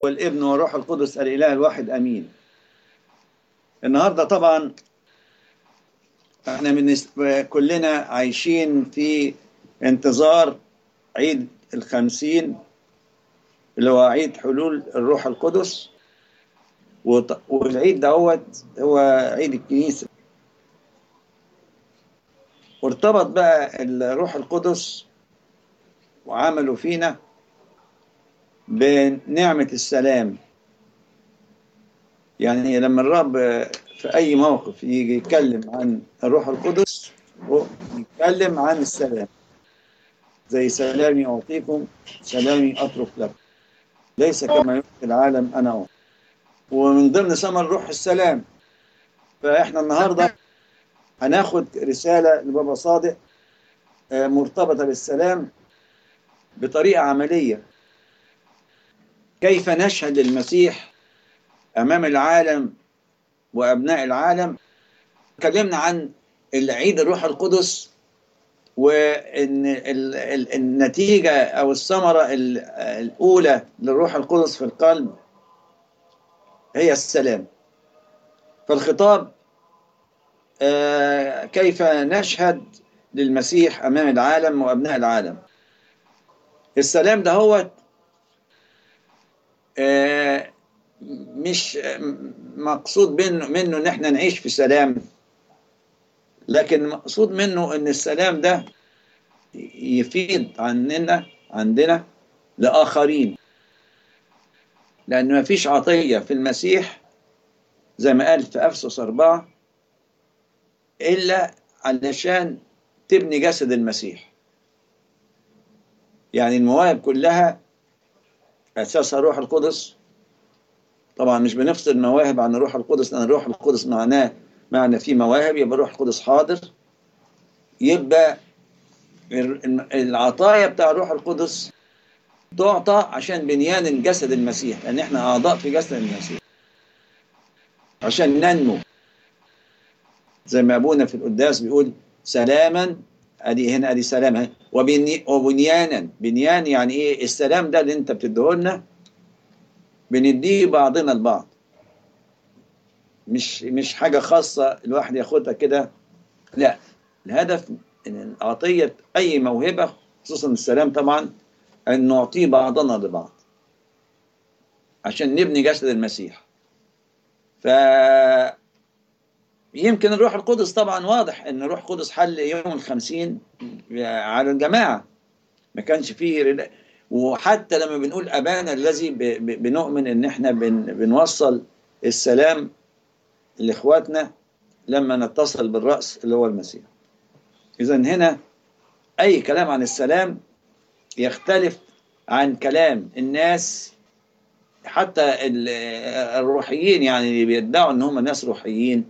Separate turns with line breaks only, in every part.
والابن والروح القدس الإله الواحد أمين النهاردة طبعا احنا بالنسبة كلنا عايشين في انتظار عيد الخمسين اللي هو عيد حلول الروح القدس والعيد دوت هو عيد الكنيسة وارتبط بقى الروح القدس وعمله فينا بنعمة السلام يعني لما الرب في أي موقف يجي يتكلم عن الروح القدس يتكلم عن السلام زي سلامي أعطيكم سلامي أترك لكم ليس كما يعطي العالم أنا أعطي ومن ضمن ثمر روح السلام فإحنا النهاردة هناخد رسالة لبابا صادق مرتبطة بالسلام بطريقة عملية كيف نشهد المسيح أمام العالم وأبناء العالم تكلمنا عن العيد الروح القدس وإن النتيجة أو الثمرة الأولى للروح القدس في القلب هي السلام فالخطاب كيف نشهد للمسيح أمام العالم وأبناء العالم السلام ده هو مش مقصود منه, منه ان احنا نعيش في سلام لكن مقصود منه ان السلام ده يفيد عننا عندنا لآخرين لأن ما فيش عطية في المسيح زي ما قال في أفسس أربعة إلا علشان تبني جسد المسيح يعني المواهب كلها أساسها روح القدس طبعا مش بنفصل المواهب عن الروح القدس لأن الروح القدس معناه معنى في مواهب يبقى الروح القدس حاضر يبقى العطايا بتاع الروح القدس تعطى عشان بنيان الجسد المسيح لأن احنا أعضاء في جسد المسيح عشان ننمو زي ما أبونا في القداس بيقول سلاما ادي هنا ادي سلام وبنيانا بنيان يعني ايه السلام ده اللي انت بتديه لنا بنديه بعضنا البعض مش مش حاجه خاصه الواحد ياخدها كده لا الهدف ان عطيه اي موهبه خصوصا السلام طبعا ان نعطيه بعضنا لبعض عشان نبني جسد المسيح ف يمكن الروح القدس طبعا واضح ان الروح القدس حل يوم الخمسين على الجماعة ما كانش فيه وحتى لما بنقول أبانا الذي بنؤمن ان احنا بن بنوصل السلام لإخواتنا لما نتصل بالرأس اللي هو المسيح إذا هنا أي كلام عن السلام يختلف عن كلام الناس حتى الروحيين يعني اللي بيدعوا ان هم ناس روحيين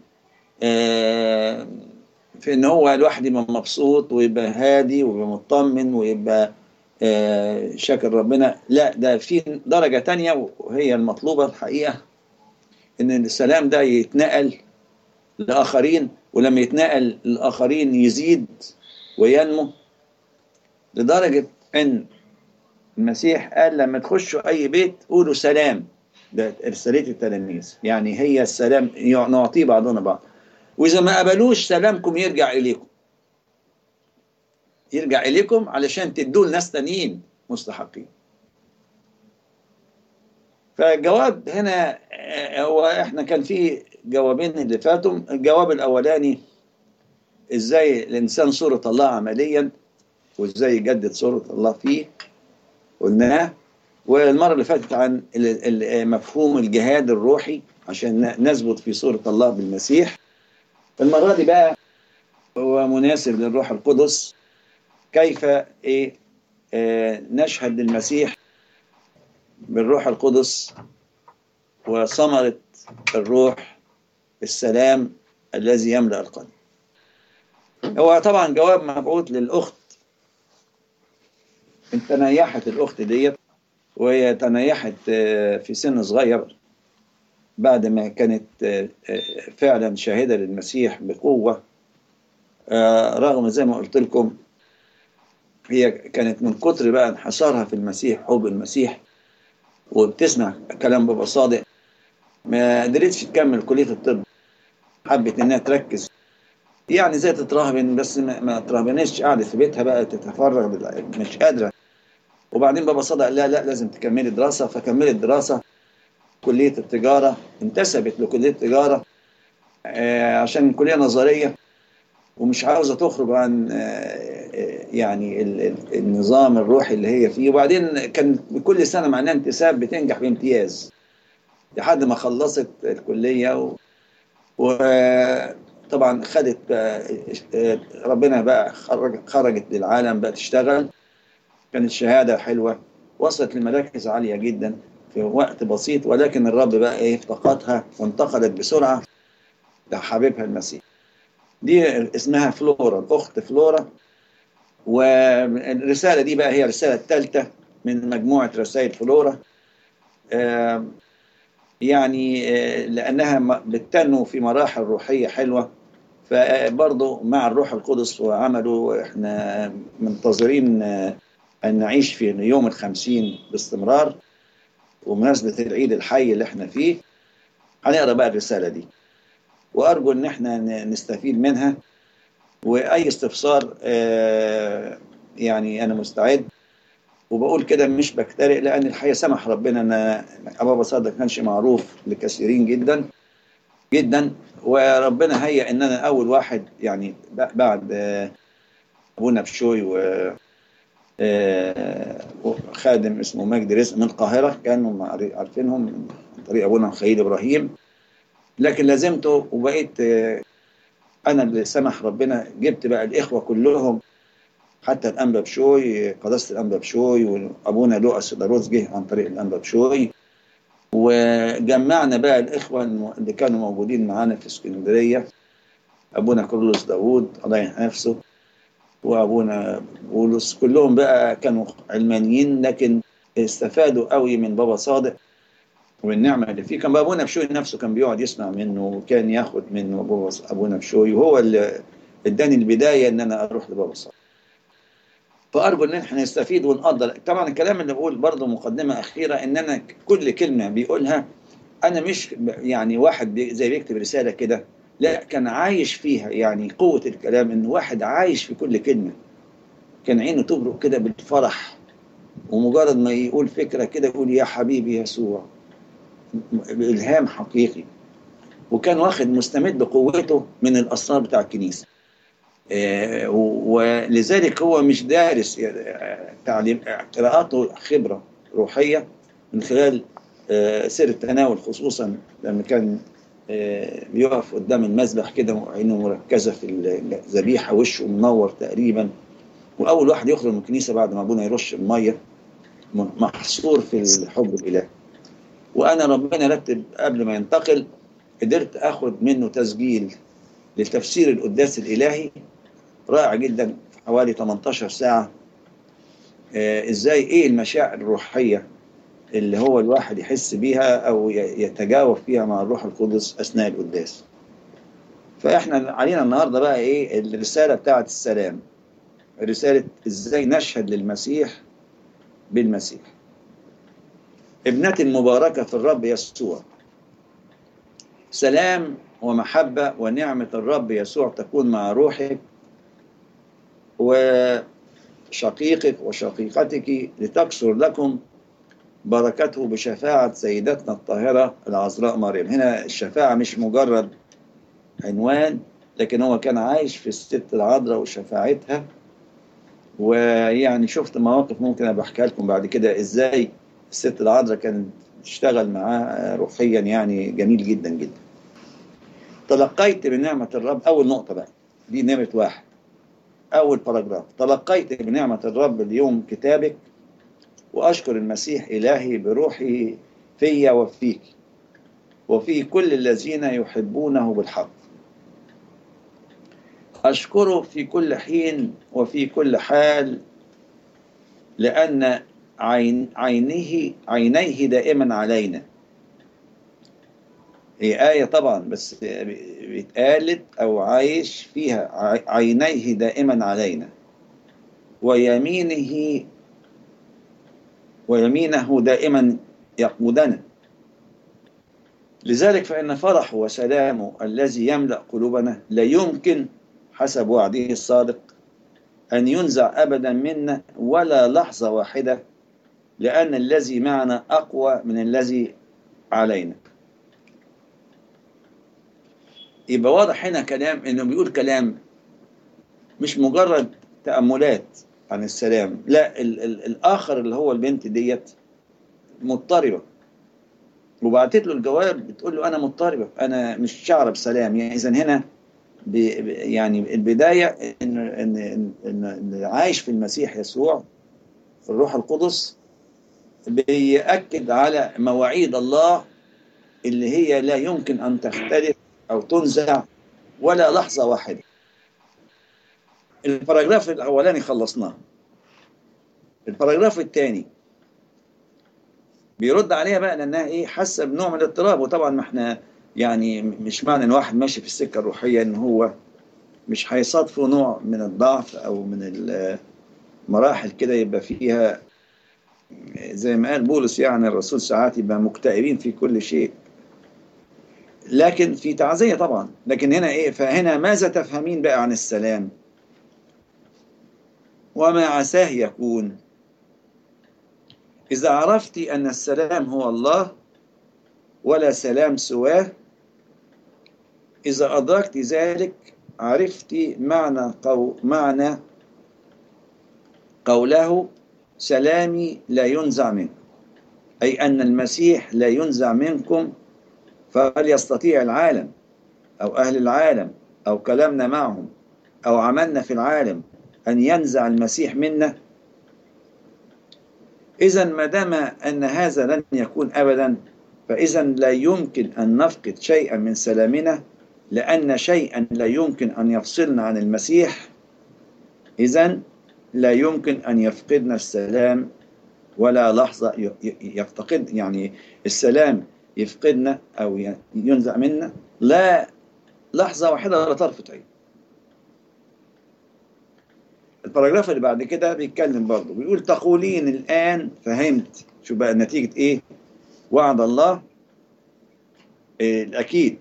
في ان هو الواحد يبقى مبسوط ويبقى هادي ويبقى مطمن ويبقى شاكر ربنا لا ده في درجة تانية وهي المطلوبة الحقيقة ان السلام ده يتنقل لآخرين ولما يتنقل لآخرين يزيد وينمو لدرجة ان المسيح قال لما تخشوا اي بيت قولوا سلام ده رسالة التلاميذ يعني هي السلام نعطيه بعضنا بعض وإذا ما قبلوش سلامكم يرجع إليكم يرجع إليكم علشان تدوا لناس تانيين مستحقين فالجواب هنا هو احنا كان في جوابين اللي فاتوا الجواب الأولاني ازاي الإنسان صورة الله عمليا وازاي يجدد صورة الله فيه قلناه والمرة اللي فاتت عن مفهوم الجهاد الروحي عشان نثبت في صورة الله بالمسيح المرة دي بقى هو مناسب للروح القدس كيف إيه آه نشهد للمسيح بالروح القدس وثمرة الروح السلام الذي يملأ القلب هو طبعا جواب مبعوث للأخت تنيحت الأخت ديت وهي تنيحت في سن صغير بعد ما كانت فعلا شاهدة للمسيح بقوة رغم زي ما قلت لكم هي كانت من كتر بقى انحصارها في المسيح حب المسيح وبتسمع كلام بابا صادق ما قدرتش تكمل كلية الطب حبت انها تركز يعني زي تتراهبن بس ما, ما تراهبنش قعدت في بيتها بقى تتفرغ لل- مش قادرة وبعدين بابا صادق قال لها لا لازم تكملي دراسة فكملت دراسة كلية التجارة انتسبت لكلية التجارة آه، عشان كلية نظرية ومش عاوزة تخرج عن آه، آه، يعني ال- ال- النظام الروحي اللي هي فيه وبعدين كان بكل سنة معناها انتساب بتنجح بامتياز لحد ما خلصت الكلية و... وطبعا خدت آه، آه، ربنا بقى خرج خرجت للعالم بقى تشتغل كانت شهادة حلوة وصلت لمراكز عالية جدا في وقت بسيط ولكن الرب بقى ايه افتقدها وانتقلت بسرعة لحبيبها المسيح دي اسمها فلورا الأخت فلورا والرسالة دي بقى هي الرسالة الثالثة من مجموعة رسائل فلورا آه، يعني آه، لأنها م- بتنمو في مراحل روحية حلوة فبرضه مع الروح القدس وعمله احنا منتظرين آه، أن نعيش في يوم الخمسين باستمرار ومناسبة العيد الحي اللي احنا فيه هنقرا بقى الرسالة دي وأرجو إن احنا ن- نستفيد منها وأي استفسار آه، يعني أنا مستعد وبقول كده مش بكترئ لأن الحقيقة سمح ربنا أن أبا صادق كانش معروف لكثيرين جدا جدا وربنا هيأ إن أنا أول واحد يعني ب- بعد آه، أبونا بشوي و آه، خادم اسمه مجدي رزق من القاهرة كانوا معر- عارفينهم من طريق أبونا خليل إبراهيم لكن لازمته وبقيت آه، أنا اللي سمح ربنا جبت بقى الإخوة كلهم حتى الأنبا بشوي قداسة الأنبا بشوي وأبونا لؤس داروز جه عن طريق الأنبا بشوي وجمعنا بقى الإخوة الم- اللي كانوا موجودين معانا في اسكندرية أبونا كارلوس داوود الله يرحمه نفسه وأبونا بولس كلهم بقى كانوا علمانيين لكن استفادوا قوي من بابا صادق والنعمة اللي فيه كان بقى أبونا بشوي نفسه كان بيقعد يسمع منه وكان ياخد منه بابا أبونا بشوي وهو اللي اداني البداية إن أنا أروح لبابا صادق فارجو ان احنا نستفيد ونقدر طبعا الكلام اللي بقول برضه مقدمه اخيره ان انا كل كلمه بيقولها انا مش ب- يعني واحد بي- زي بيكتب رساله كده لا كان عايش فيها يعني قوه الكلام ان واحد عايش في كل كلمه كان عينه تبرق كده بالفرح ومجرد ما يقول فكره كده يقول يا حبيبي يسوع م- بالهام حقيقي وكان واخد مستمد بقوته من الاسرار بتاع الكنيسه آه، و- ولذلك هو مش دارس آه، تعليم آه، قراءاته خبرة روحية من خلال آه، سر التناول خصوصا لما كان آه، بيقف قدام المذبح كده وعينه مركزة في الذبيحة وشه منور تقريبا وأول واحد يخرج من الكنيسة بعد ما أبونا يرش المية م- محصور في الحب الإلهي وأنا ربنا رتب قبل ما ينتقل قدرت أخد منه تسجيل لتفسير القداس الإلهي رائع جدا في حوالي 18 ساعة آه، ازاي ايه المشاعر الروحية اللي هو الواحد يحس بيها او ي- يتجاوب فيها مع الروح القدس اثناء القداس فاحنا علينا النهارده بقى ايه الرسالة بتاعة السلام رسالة ازاي نشهد للمسيح بالمسيح ابنتي المباركة في الرب يسوع سلام ومحبة ونعمة الرب يسوع تكون مع روحك وشقيقك وشقيقتك لتكثر لكم بركته بشفاعة سيدتنا الطاهرة العذراء مريم هنا الشفاعة مش مجرد عنوان لكن هو كان عايش في الست العذراء وشفاعتها ويعني شفت مواقف ممكن أبقى أحكيها لكم بعد كده إزاي الست العذراء كانت تشتغل معاه روحيا يعني جميل جدا جدا تلقيت بنعمة الرب أول نقطة بقى دي نمرة واحد أول باراجراف تلقيت بنعمة الرب اليوم كتابك وأشكر المسيح إلهي بروحه فيا وفيك وفي كل الذين يحبونه بالحق أشكره في كل حين وفي كل حال لأن عين عينه عينيه دائما علينا هي آية طبعا بس بيتقالت أو عايش فيها ع- عينيه دائما علينا ويمينه ويمينه دائما يقودنا لذلك فإن فرح وسلامه الذي يملأ قلوبنا لا يمكن حسب وعده الصادق أن ينزع أبدا منا ولا لحظة واحدة لأن الذي معنا أقوى من الذي علينا يبقى واضح هنا كلام انه بيقول كلام مش مجرد تأملات عن السلام لا ال ال الآخر اللي هو البنت ديت مضطربة وبعتت له الجواب بتقول له أنا مضطربة أنا مش شعر بسلام يعني إذا هنا يعني البداية إن إن إن, إن اللي عايش في المسيح يسوع في الروح القدس بيأكد على مواعيد الله اللي هي لا يمكن أن تختلف أو تنزع ولا لحظة واحدة الباراجراف الأولاني خلصناه الباراجراف الثاني بيرد عليها بقى لأنها إيه حاسة بنوع من الاضطراب وطبعا ما إحنا يعني مش معنى إن واحد ماشي في السكة الروحية إن هو مش هيصادفه نوع من الضعف أو من المراحل كده يبقى فيها زي ما قال بولس يعني الرسول ساعات يبقى مكتئبين في كل شيء لكن في تعزية طبعا لكن هنا ايه فهنا ماذا تفهمين بقى عن السلام وما عساه يكون إذا عرفت أن السلام هو الله ولا سلام سواه إذا أدركت ذلك عرفت معنى قو معنى قوله سلامي لا ينزع منكم أي أن المسيح لا ينزع منكم فهل يستطيع العالم أو أهل العالم أو كلامنا معهم أو عملنا في العالم أن ينزع المسيح منا إذا ما دام أن هذا لن يكون أبدا فإذا لا يمكن أن نفقد شيئا من سلامنا لأن شيئا لا يمكن أن يفصلنا عن المسيح إذا لا يمكن أن يفقدنا السلام ولا لحظة يفتقد يعني السلام يفقدنا أو ينزع منا لا لحظة واحدة ولا طرفة عين الباراجراف اللي بعد كده بيتكلم برضه بيقول تقولين الآن فهمت شو بقى نتيجة إيه وعد الله إيه الأكيد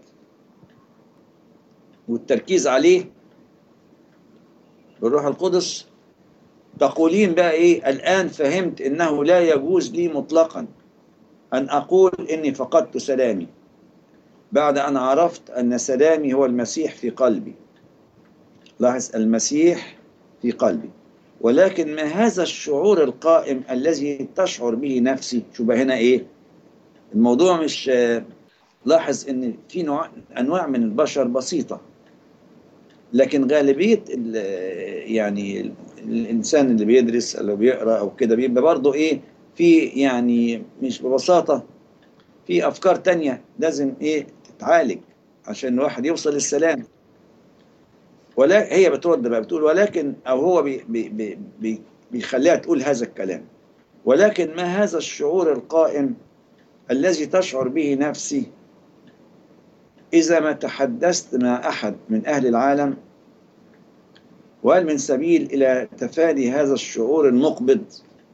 والتركيز عليه بالروح القدس تقولين بقى إيه الآن فهمت إنه لا يجوز لي مطلقا أن أقول إني فقدت سلامي بعد أن عرفت أن سلامي هو المسيح في قلبي لاحظ المسيح في قلبي ولكن ما هذا الشعور القائم الذي تشعر به نفسي شو بقى هنا إيه الموضوع مش لاحظ ان في نوع انواع من البشر بسيطه لكن غالبيه يعني الانسان اللي بيدرس او بيقرا او كده بيبقى برضه ايه في يعني مش ببساطه في افكار تانية لازم ايه تتعالج عشان الواحد يوصل للسلام ولا هي بترد بقى بتقول ولكن او هو بي بي بي بيخليها تقول هذا الكلام ولكن ما هذا الشعور القائم الذي تشعر به نفسي إذا ما تحدثت مع أحد من أهل العالم وهل من سبيل إلى تفادي هذا الشعور المقبض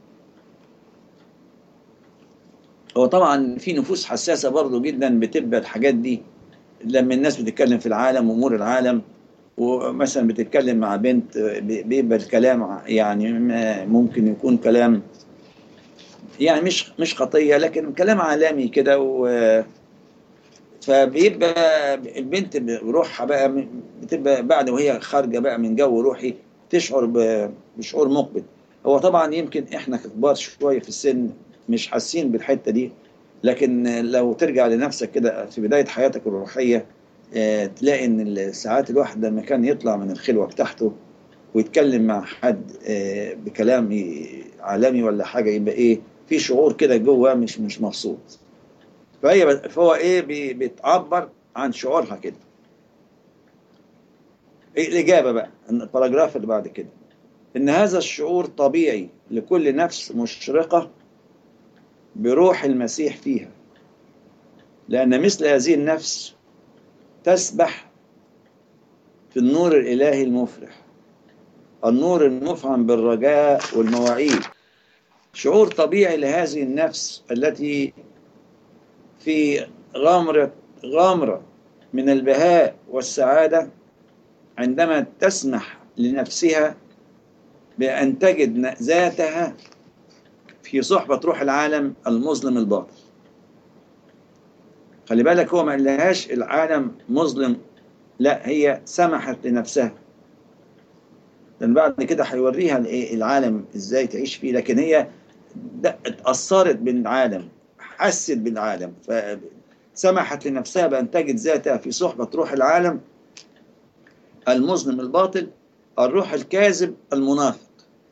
هو طبعا في نفوس حساسة برضو جدا بتبقى الحاجات دي لما الناس بتتكلم في العالم وأمور العالم ومثلا بتتكلم مع بنت بيبقى الكلام يعني ممكن يكون كلام يعني مش مش خطيه لكن كلام عالمي كده و فبيبقى البنت بروحها بقى بتبقى بعد وهي خارجه بقى من جو روحي تشعر بشعور مقبل هو طبعا يمكن احنا كبار شويه في السن مش حاسين بالحته دي لكن لو ترجع لنفسك كده في بدايه حياتك الروحيه تلاقي ان ساعات الواحد لما كان يطلع من الخلوه بتاعته ويتكلم مع حد بكلام عالمي ولا حاجه يبقى ايه في شعور كده جوه مش مش مبسوط فهي فهو ايه بي بتعبر عن شعورها كده إيه الاجابه بقى الباراجراف اللي بعد كده ان هذا الشعور طبيعي لكل نفس مشرقه بروح المسيح فيها لان مثل هذه النفس تسبح في النور الالهي المفرح النور المفعم بالرجاء والمواعيد شعور طبيعي لهذه النفس التي في غامرة غامرة من البهاء والسعادة عندما تسمح لنفسها بأن تجد ذاتها في صحبة روح العالم المظلم الباطل خلي بالك هو ما قالهاش العالم مظلم لا هي سمحت لنفسها لان بعد كده هيوريها الايه العالم ازاي تعيش فيه لكن هي اتأثرت بالعالم حست بالعالم فسمحت لنفسها بأن تجد ذاتها في صحبة روح العالم المظلم الباطل الروح الكاذب المنافق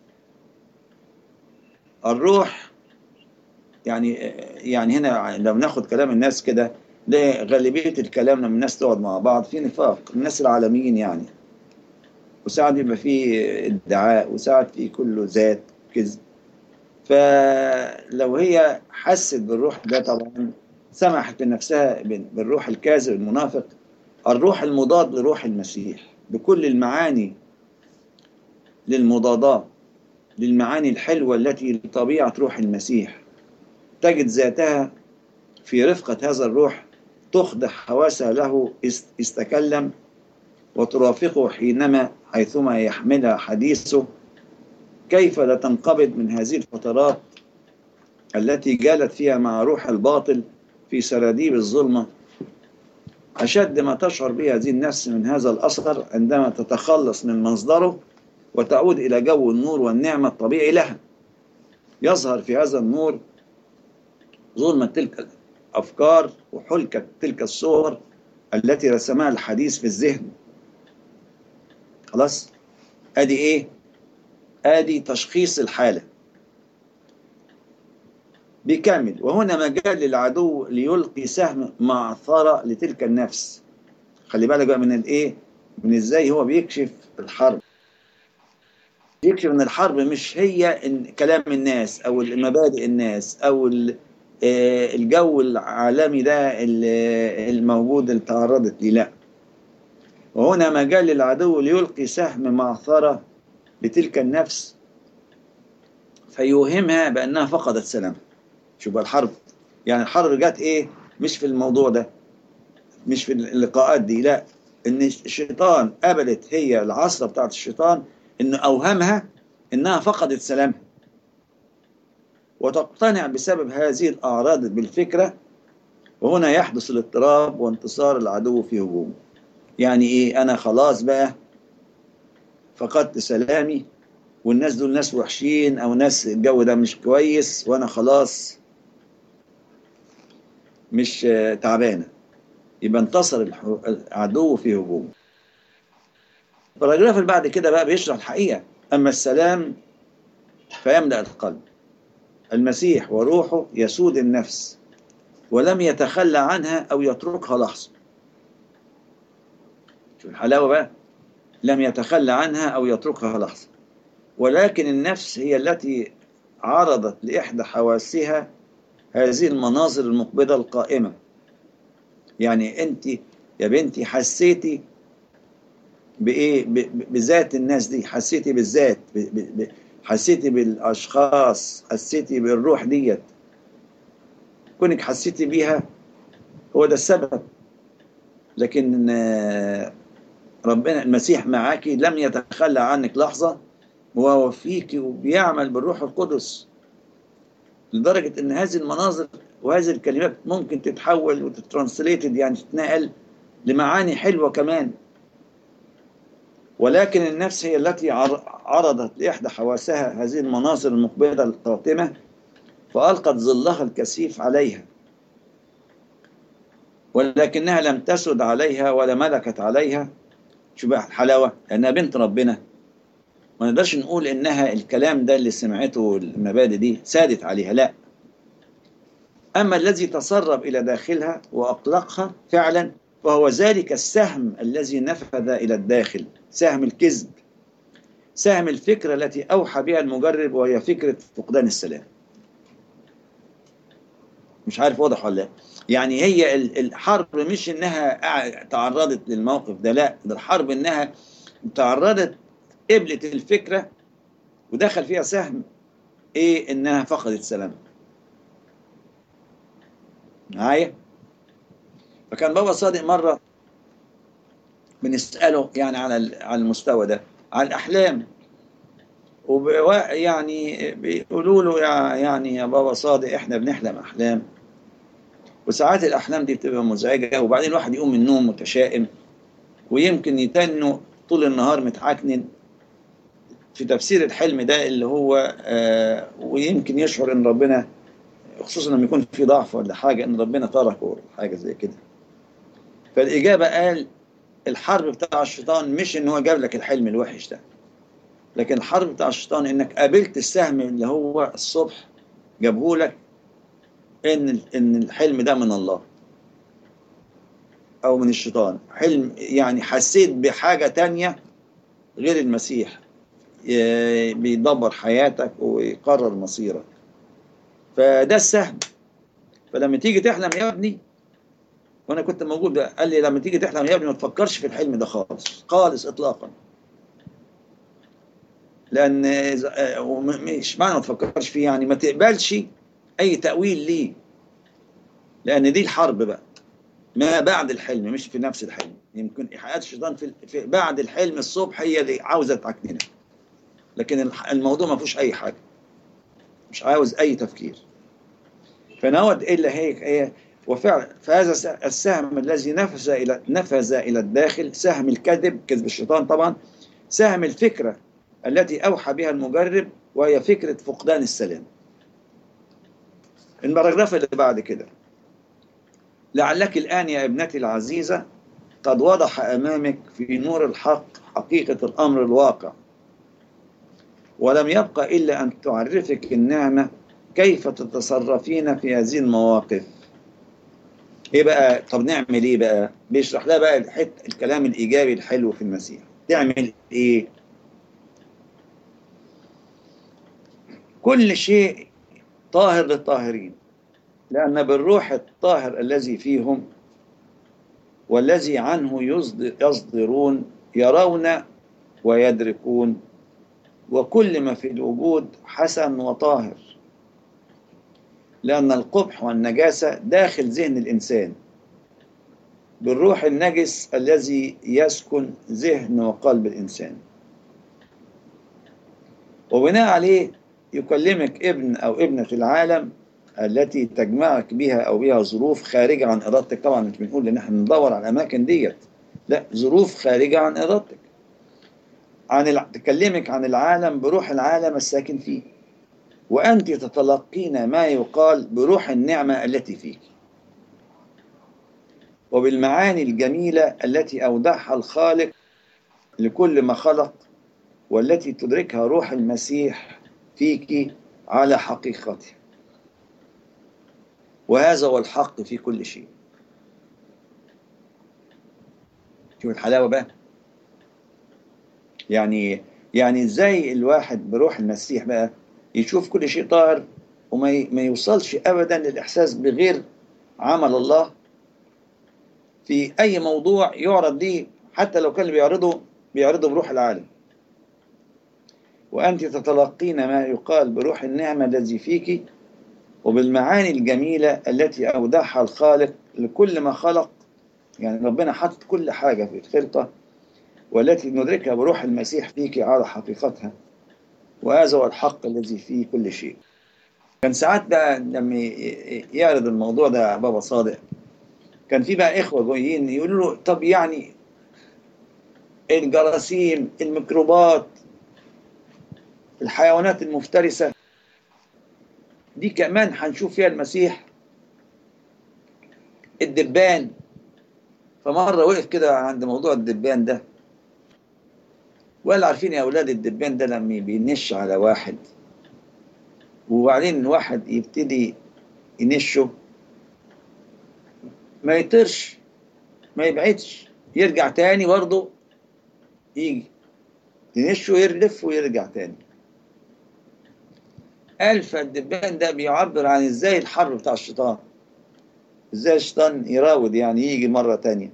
الروح يعني يعني هنا لو ناخد كلام الناس كده ده غالبية الكلام لما الناس تقعد مع بعض في نفاق الناس العالميين يعني وساعات بيبقى فيه ادعاء وساعات فيه كله ذات كذب فلو هي حست بالروح ده طبعا سمحت لنفسها بالروح الكاذب المنافق الروح المضاد لروح المسيح بكل المعاني للمضادات للمعاني الحلوة التي لطبيعة روح المسيح تجد ذاتها في رفقة هذا الروح تخضع حواسها له استكلم وترافقه حينما حيثما يحملها حديثه كيف لا تنقبض من هذه الفترات التي جالت فيها مع روح الباطل في سراديب الظلمة أشد ما تشعر به هذه النفس من هذا الأثر عندما تتخلص من مصدره وتعود إلى جو النور والنعمة الطبيعي لها يظهر في هذا النور ظلمة تلك الأفكار وحلكة تلك الصور التي رسمها الحديث في الذهن خلاص ادي ايه ادي تشخيص الحالة بكامل وهنا مجال للعدو ليلقي سهم معثرة لتلك النفس خلي بالك بقى من الايه من ازاي هو بيكشف الحرب يكشف ان الحرب مش هي إن كلام الناس او مبادئ الناس او الجو العالمي ده الموجود اللي تعرضت ليه لا وهنا مجال للعدو ليلقي سهم معثرة لتلك النفس فيوهمها بأنها فقدت سلامها شوف الحرب يعني الحرب جت ايه مش في الموضوع ده مش في اللقاءات دي لا ان الشيطان قبلت هي العصرة بتاعت الشيطان ان اوهمها انها فقدت سلامها وتقتنع بسبب هذه الاعراض بالفكرة وهنا يحدث الاضطراب وانتصار العدو في هجومه يعني ايه انا خلاص بقى فقدت سلامي والناس دول ناس وحشين او ناس الجو ده مش كويس وانا خلاص مش تعبانة يبقى انتصر العدو في هجومه البراجراف اللي بعد كده بقى بيشرح الحقيقة أما السلام فيملأ القلب المسيح وروحه يسود النفس ولم يتخلى عنها أو يتركها لحظة شوف الحلاوة بقى لم يتخلى عنها أو يتركها لحظة ولكن النفس هي التي عرضت لإحدى حواسها هذه المناظر المقبضة القائمة يعني أنت يا بنتي حسيتي بإيه بذات الناس دي حسيتي بالذات حسيتي بالأشخاص حسيتي بالروح ديت كونك حسيتي بيها هو ده السبب لكن ربنا المسيح معاكي لم يتخلى عنك لحظة وهو فيك وبيعمل بالروح القدس لدرجة ان هذه المناظر وهذه الكلمات ممكن تتحول وتترانسليتد يعني تتنقل لمعاني حلوة كمان ولكن النفس هي التي عرضت لإحدى حواسها هذه المناظر المقبلة القاتمة فألقت ظلها الكثيف عليها ولكنها لم تسد عليها ولا ملكت عليها شو بقى الحلاوة لأنها بنت ربنا ما نقدرش نقول إنها الكلام ده اللي سمعته المبادئ دي سادت عليها لا أما الذي تسرب إلى داخلها وأقلقها فعلا فهو ذلك السهم الذي نفذ إلى الداخل سهم الكذب سهم الفكرة التي أوحى بها المجرب وهي فكرة فقدان السلام مش عارف واضح ولا لا يعني هي الحرب مش انها تعرضت للموقف ده لا ده الحرب انها تعرضت قبلت الفكرة ودخل فيها سهم ايه انها فقدت سلام معايا فكان بابا صادق مرة بنسأله يعني على ال- على المستوى ده على الأحلام وب يعني بيقولوا له يا يعني يا بابا صادق احنا بنحلم أحلام وساعات الأحلام دي بتبقى مزعجة وبعدين الواحد يقوم من النوم متشائم ويمكن يتنوا طول النهار متعكنن في تفسير الحلم ده اللي هو آه ويمكن يشعر ان ربنا خصوصا لما يكون في ضعف ولا حاجه ان ربنا تركه ولا حاجه زي كده فالاجابه قال الحرب بتاع الشيطان مش ان هو جاب لك الحلم الوحش ده لكن الحرب بتاع الشيطان انك قابلت السهم اللي هو الصبح جابه لك ان ان الحلم ده من الله او من الشيطان حلم يعني حسيت بحاجه تانية غير المسيح ي- بيدبر حياتك ويقرر مصيرك فده السهم فلما تيجي تحلم يا ابني وانا كنت موجود ده قال لي لما تيجي تحلم يا ابني ما تفكرش في الحلم ده خالص خالص اطلاقا لان إذا- آه، وم- مش معنى ما تفكرش فيه يعني ما تقبلش اي تاويل ليه لان دي الحرب بقى ما بعد الحلم مش في نفس الحلم يمكن ايحاءات الشيطان في, في بعد الحلم الصبح هي اللي عاوزه تعكننك لكن الح- الموضوع ما فيهوش اي حاجه مش عاوز اي تفكير فنود الا هيك ايه وفعلا فهذا س- السهم الذي نفذ الى نفذ الى الداخل سهم الكذب كذب الشيطان طبعا سهم الفكره التي اوحى بها المجرب وهي فكره فقدان السلام البراجراف اللي بعد كده لعلك الان يا ابنتي العزيزه قد وضح امامك في نور الحق حقيقه الامر الواقع ولم يبقى إلا أن تعرفك النعمة كيف تتصرفين في هذه المواقف إيه بقى طب نعمل إيه بقى بيشرح لها بقى الحت الكلام الإيجابي الحلو في المسيح تعمل إيه كل شيء طاهر للطاهرين لأن بالروح الطاهر الذي فيهم والذي عنه يصدر يصدرون يرون ويدركون وكل ما في الوجود حسن وطاهر لأن القبح والنجاسة داخل ذهن الإنسان بالروح النجس الذي يسكن ذهن وقلب الإنسان وبناء عليه يكلمك ابن أو ابنة العالم التي تجمعك بها أو بها ظروف خارجة عن إرادتك طبعا مش بنقول إن احنا ندور على الأماكن ديت لا ظروف خارجة عن إرادتك عن الع... تكلمك عن العالم بروح العالم الساكن فيه وأنت تتلقين ما يقال بروح النعمة التي فيك وبالمعاني الجميلة التي أودعها الخالق لكل ما خلق والتي تدركها روح المسيح فيك على حقيقته وهذا هو الحق في كل شيء شوف الحلاوة بقى يعني يعني ازاي الواحد بروح المسيح بقى يشوف كل شيء طاهر وما ي- ما يوصلش ابدا للاحساس بغير عمل الله في اي موضوع يعرض ليه حتى لو كان اللي بيعرضه بيعرضه بروح العالم وانت تتلقين ما يقال بروح النعمه الذي فيك وبالمعاني الجميله التي اودعها الخالق لكل ما خلق يعني ربنا حط كل حاجه في الخلقه والتي ندركها بروح المسيح فيك على حقيقتها وهذا هو الحق الذي فيه كل شيء كان ساعات بقى لما ي- يعرض الموضوع ده يا بابا صادق كان في بقى إخوة جايين يقولوا له طب يعني الجراثيم الميكروبات الحيوانات المفترسة دي كمان هنشوف فيها المسيح الدبان فمرة وقف كده عند موضوع الدبان ده وقال عارفين يا أولاد الدبان ده لما بينش على واحد وبعدين الواحد يبتدي ينشه ما يطيرش ما يبعدش يرجع تاني برضه يجي ينشه ويلف ويرجع تاني قال فالدبان ده بيعبر عن ازاي الحر بتاع الشيطان ازاي الشيطان يراود يعني يجي مرة تانية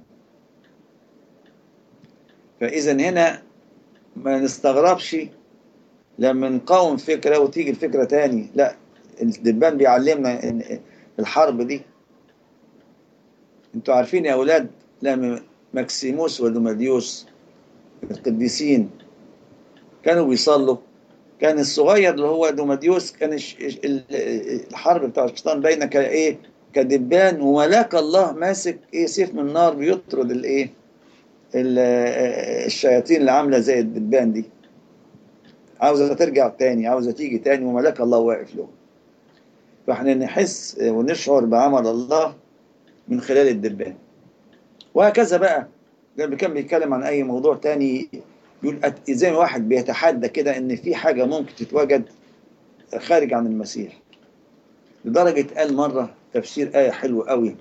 فإذا هنا ما نستغربش لما نقاوم فكرة وتيجي الفكرة تاني لا الدبان بيعلمنا إن الحرب دي انتوا عارفين يا اولاد لما ماكسيموس ودوماديوس القديسين كانوا بيصلوا كان الصغير اللي هو دوماديوس كان الش- ال- الحرب بتاع الشيطان باينه كايه كدبان وملاك الله ماسك ايه سيف من نار بيطرد الايه ال- الشياطين اللي عامله زي الدبان دي عاوزه ترجع تاني عاوزه تيجي تاني وملاك الله واقف له فاحنا نحس ونشعر بعمل الله من خلال الدبان وهكذا بقى لما كان بيتكلم عن اي موضوع تاني يقول أت- زي ما واحد بيتحدى كده ان في حاجه ممكن تتوجد خارج عن المسيح لدرجه قال مره تفسير ايه حلو قوي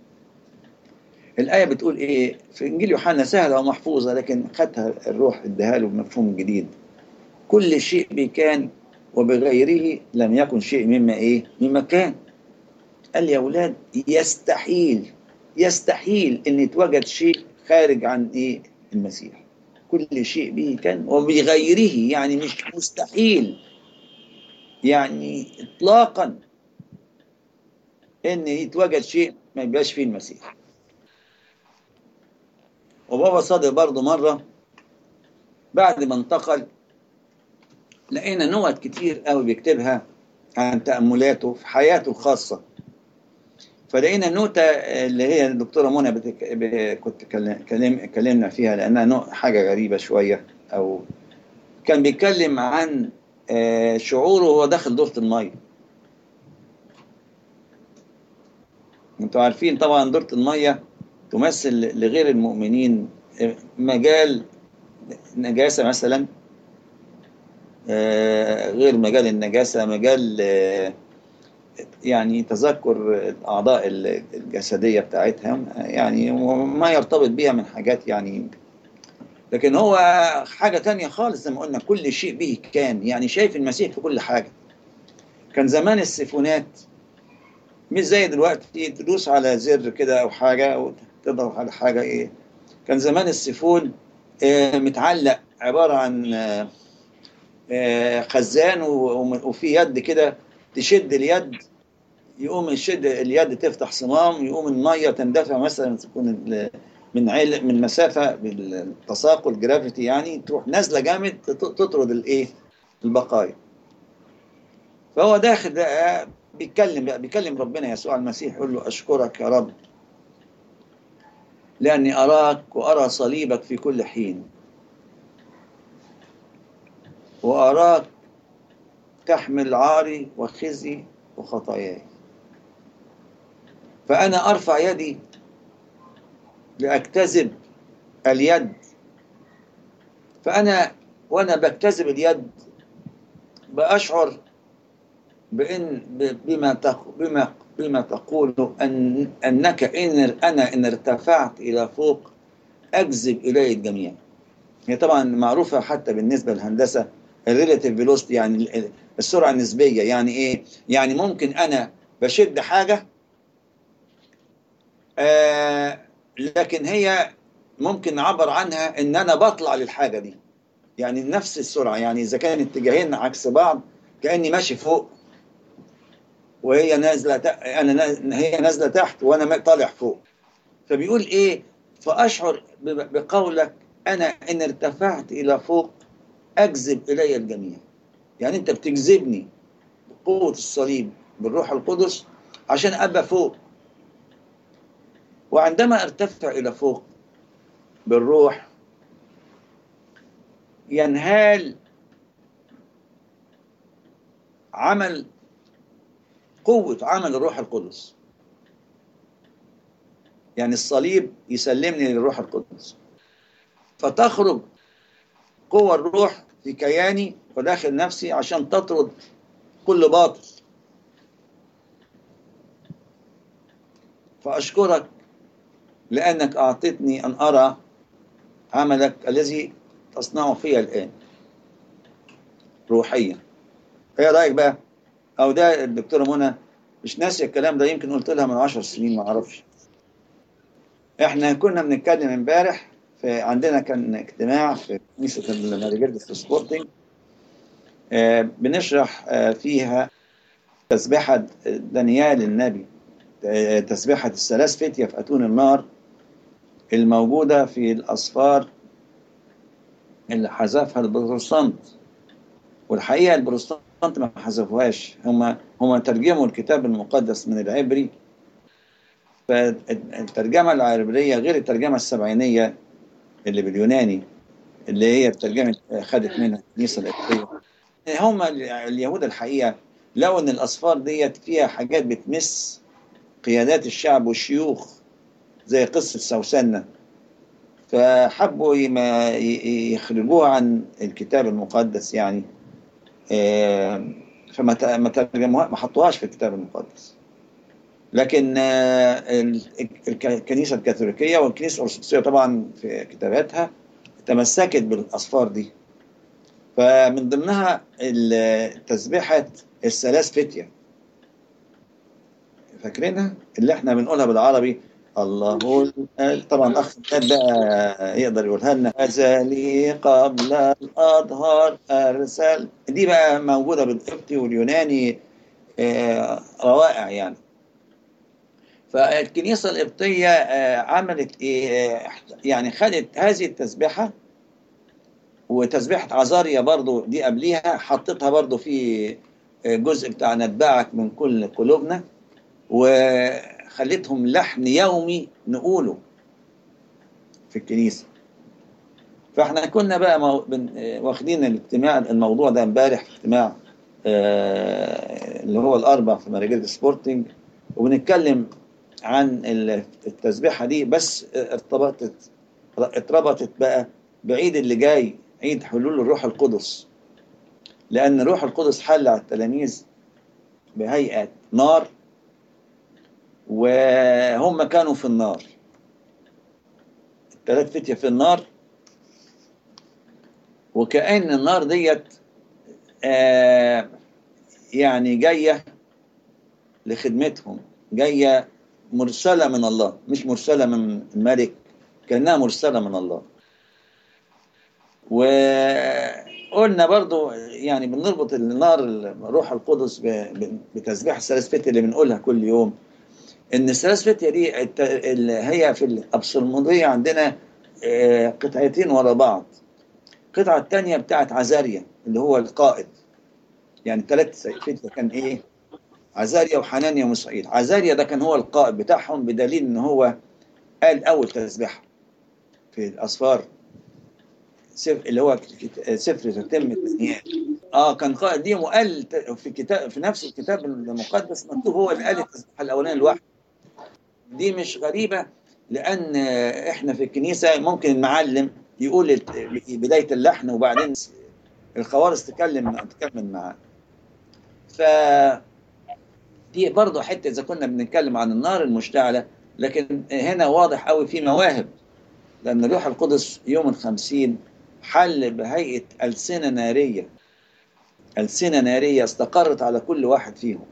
الايه بتقول ايه في انجيل يوحنا سهله ومحفوظه لكن خدها الروح اداها له بمفهوم جديد كل شيء بكان وبغيره لم يكن شيء مما ايه مما كان قال يا اولاد يستحيل يستحيل ان يتوجد شيء خارج عن ايه المسيح كل شيء به كان وبغيره يعني مش مستحيل يعني اطلاقا ان يتوجد شيء ما يبقاش فيه المسيح وبابا صادق برضه مره بعد ما انتقل لقينا نوت كتير قوي بيكتبها عن تأملاته في حياته الخاصة فلقينا نوتة اللي هي الدكتورة منى بتك... ب... كنت كلم... كلم... كلمنا فيها لأنها نوع حاجة غريبة شوية أو كان بيتكلم عن آه، شعوره وهو داخل دورة المية انتوا عارفين طبعا دورة المية تمثل لغير المؤمنين آه، مجال نجاسة مثلا آه، غير مجال النجاسة مجال آه، يعني تذكر الأعضاء الجسدية بتاعتها يعني وما يرتبط بيها من حاجات يعني لكن هو حاجة تانية خالص زي ما قلنا كل شيء به كان يعني شايف المسيح في كل حاجة كان زمان السيفونات مش زي دلوقتي تدوس على زر كده أو حاجة وتضغط على حاجة إيه كان زمان السيفون آه، متعلق عبارة عن آه، آه، خزان و- وفي يد كده تشد اليد يقوم يشد اليد تفتح صمام يقوم الميه تندفع مثلا تكون ال- من عل من مسافه بالتساقل جرافيتي يعني تروح نازله جامد تط- تطرد الايه البقايا فهو داخل ده بيتكلم بقى بيكلم ربنا يسوع المسيح يقول له اشكرك يا رب لاني اراك وارى صليبك في كل حين واراك تحمل عاري وخزي وخطاياي فأنا أرفع يدي لأجتذب اليد فأنا وأنا بجتذب اليد بأشعر بإن ب- بما تق- بما بما تقول أن أنك إن أنا إن ارتفعت إلى فوق أجذب إلي الجميع هي طبعا معروفة حتى بالنسبة للهندسة الريلاتيف فيلوسيتي يعني ال- السرعة النسبية يعني إيه؟ يعني ممكن أنا بشد حاجة آه لكن هي ممكن نعبر عنها ان انا بطلع للحاجه دي يعني نفس السرعه يعني اذا كان اتجاهين عكس بعض كاني ماشي فوق وهي نازله ت... انا ناز... هي نازله تحت وانا ما- طالع فوق فبيقول ايه فاشعر ب... بقولك انا ان ارتفعت الى فوق اجذب الي الجميع يعني انت بتجذبني بقوه الصليب بالروح القدس عشان ابقى فوق وعندما ارتفع إلى فوق بالروح ينهال عمل قوة عمل الروح القدس يعني الصليب يسلمني للروح القدس فتخرج قوة الروح في كياني وداخل نفسي عشان تطرد كل باطل فأشكرك لأنك أعطيتني أن أرى عملك الذي تصنعه فيا الآن روحيا إيه رأيك بقى؟ أو ده الدكتورة منى مش ناسية الكلام ده يمكن قلت لها من عشر سنين ما أعرفش إحنا كنا بنتكلم امبارح في عندنا كان اجتماع في كنيسة الماريجرد في سبورتنج آه بنشرح آه فيها تسبيحة دانيال النبي آه، تسبيحة الثلاث فتية في أتون النار الموجودة في الأصفار اللي حذفها البروتستانت والحقيقة البروتستانت ما حذفوهاش هم هم ترجموا الكتاب المقدس من العبري فالترجمة العبرية غير الترجمة السبعينية اللي باليوناني اللي هي ترجمة خدت منها الكنيسة القبطية هم اليهود الحقيقة لقوا إن الأصفار ديت فيها حاجات بتمس قيادات الشعب والشيوخ زي قصة سوسنة فحبوا يما- ي- يخرجوها عن الكتاب المقدس يعني آه، فما ت- ما ترجموها ما حطوهاش في الكتاب المقدس لكن آه، ال- الك- الكنيسة الكاثوليكية والكنيسة الأرثوذكسية طبعا في كتاباتها تمسكت بالأصفار دي فمن ضمنها ال- تسبيحة الثلاث فتية فاكرينها اللي احنا بنقولها بالعربي الله ال- طبعا اخ خالد بقى يقدر يقولها لنا ازالي قبل الاظهار ارسل دي بقى موجوده بالقبطي واليوناني آه، روائع يعني فالكنيسه القبطيه آه، عملت ايه آه، يعني خدت هذه التسبيحه وتسبيحه عزاريا برضو دي قبليها حطيتها برضو في جزء بتاع نتبعك من كل قلوبنا وخليتهم لحن يومي نقوله في الكنيسة فاحنا كنا بقى مو... بن... آه، واخدين الاجتماع الموضوع ده امبارح في اجتماع آه، اللي هو الاربع في مراجل سبورتنج وبنتكلم عن ال- التسبيحة دي بس ارتبطت اتربطت بقى بعيد اللي جاي عيد حلول الروح القدس لأن الروح القدس حل على التلاميذ بهيئة نار وهم كانوا في النار الثلاث فتية في النار وكأن النار ديت آه يعني جاية لخدمتهم جاية مرسلة من الله مش مرسلة من الملك كأنها مرسلة من الله وقلنا برضو يعني بنربط النار الروح القدس ب- ب- بتسبيح الثلاث فتية اللي بنقولها كل يوم ان الثلاث فتية دي الت- اللي هي في الابصلمودية عندنا آه، قطعتين ورا بعض القطعة الثانية بتاعت عزاريا اللي هو القائد يعني ثلاث فتية كان ايه عزاريا وحنانيا ومسعيد عزاريا ده كان هو القائد بتاعهم بدليل ان هو قال اول تسبيحة في الاسفار سفر اللي هو كت- سفر تتم الدنيا اه كان قائد ليهم وقال ت- في كتاب في نفس الكتاب المقدس مكتوب هو اللي قال التسبيحه الاولانيه لوحده دي مش غريبه لان آه، احنا في الكنيسه ممكن المعلم يقول الت- بدايه اللحن وبعدين الخوارز تكلم تكمل معاه ف دي برضه حته اذا كنا بنتكلم عن النار المشتعله لكن هنا واضح قوي في مواهب لأن الروح القدس يوم الخمسين حل بهيئة ألسنة نارية ألسنة نارية استقرت على كل واحد فيهم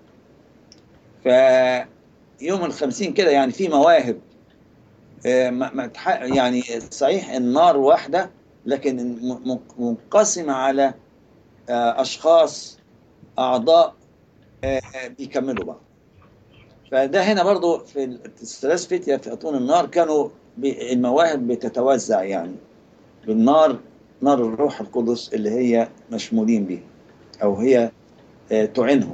فيوم الخمسين كده يعني في مواهب آه، ما- ما تح- يعني صحيح النار واحدة لكن م- م- منقسمة على آه، أشخاص أعضاء آه، بيكملوا بعض فده هنا برضو في الثلاث فتية في أتون النار كانوا ب- المواهب بتتوزع يعني بالنار نار الروح القدس اللي هي مشمولين بيها أو هي آه، تعينهم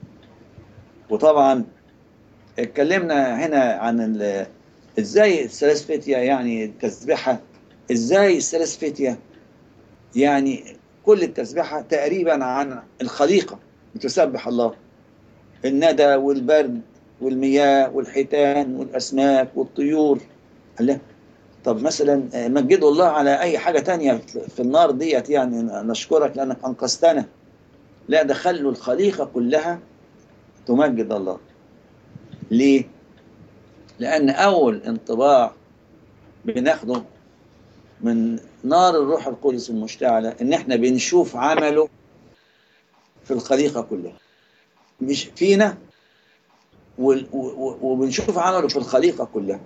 وطبعا اتكلمنا هنا عن ال- ازاي الثلاث فتية يعني التسبيحة ازاي الثلاث فتية يعني كل التسبيحة تقريبا عن الخليقة بتسبح الله الندى والبرد والمياه والحيتان والأسماك والطيور الله طب مثلا آه، مجدوا الله على أي حاجة تانية في النار ديت يعني نشكرك لأنك أنقذتنا لا ده خلوا الخليقة كلها تمجد الله ليه؟ لأن أول انطباع بناخده من نار الروح القدس المشتعلة إن إحنا بنشوف عمله في الخليقة كلها مش فينا وال- و- و- وبنشوف عمله في الخليقة كلها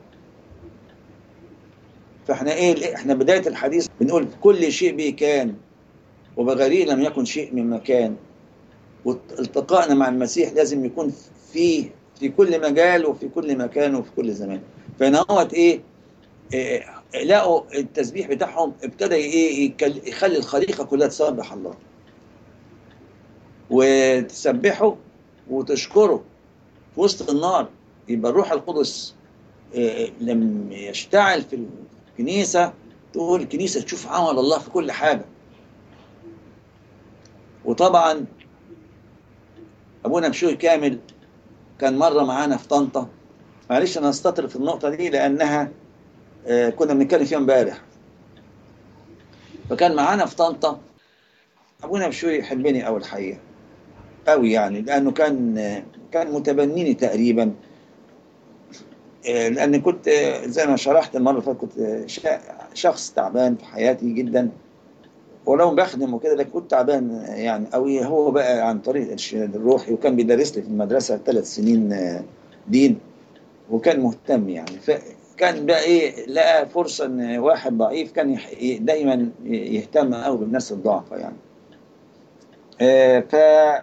فاحنا ايه احنا بداية الحديث بنقول كل شيء به كان وبغيره لم يكن شيء من مكان والتقائنا مع المسيح لازم يكون في في كل مجال وفي كل مكان وفي كل زمان فهنا هوت ايه إيه، لقوا التسبيح بتاعهم ابتدى ايه يكل- يخلي الخليقه كلها تسبح الله وتسبحه وتشكره في وسط النار يبقى الروح القدس إيه، لما يشتعل في الكنيسه تقول الكنيسه تشوف عمل الله في كل حاجه وطبعا ابونا مشوي كامل كان مره معانا في طنطا معلش انا استطرد في النقطه دي لانها آه، كنا بنتكلم فيها امبارح فكان معانا في طنطا ابونا مشوي يحبني قوي الحقيقه قوي يعني لانه كان آه، كان متبنيني تقريبا آه، لان كنت آه، زي ما شرحت المره اللي فاتت كنت آه، شا- شخص تعبان في حياتي جدا ولو بخدم وكده لكن كنت تعبان يعني قوي هو بقى عن طريق الارشاد الروحي وكان بيدرس لي في المدرسه ثلاث سنين آه، دين وكان مهتم يعني فكان بقى ايه لقى فرصه ان واحد ضعيف كان يح- دايما يهتم قوي بالناس الضعفاء يعني آه، ف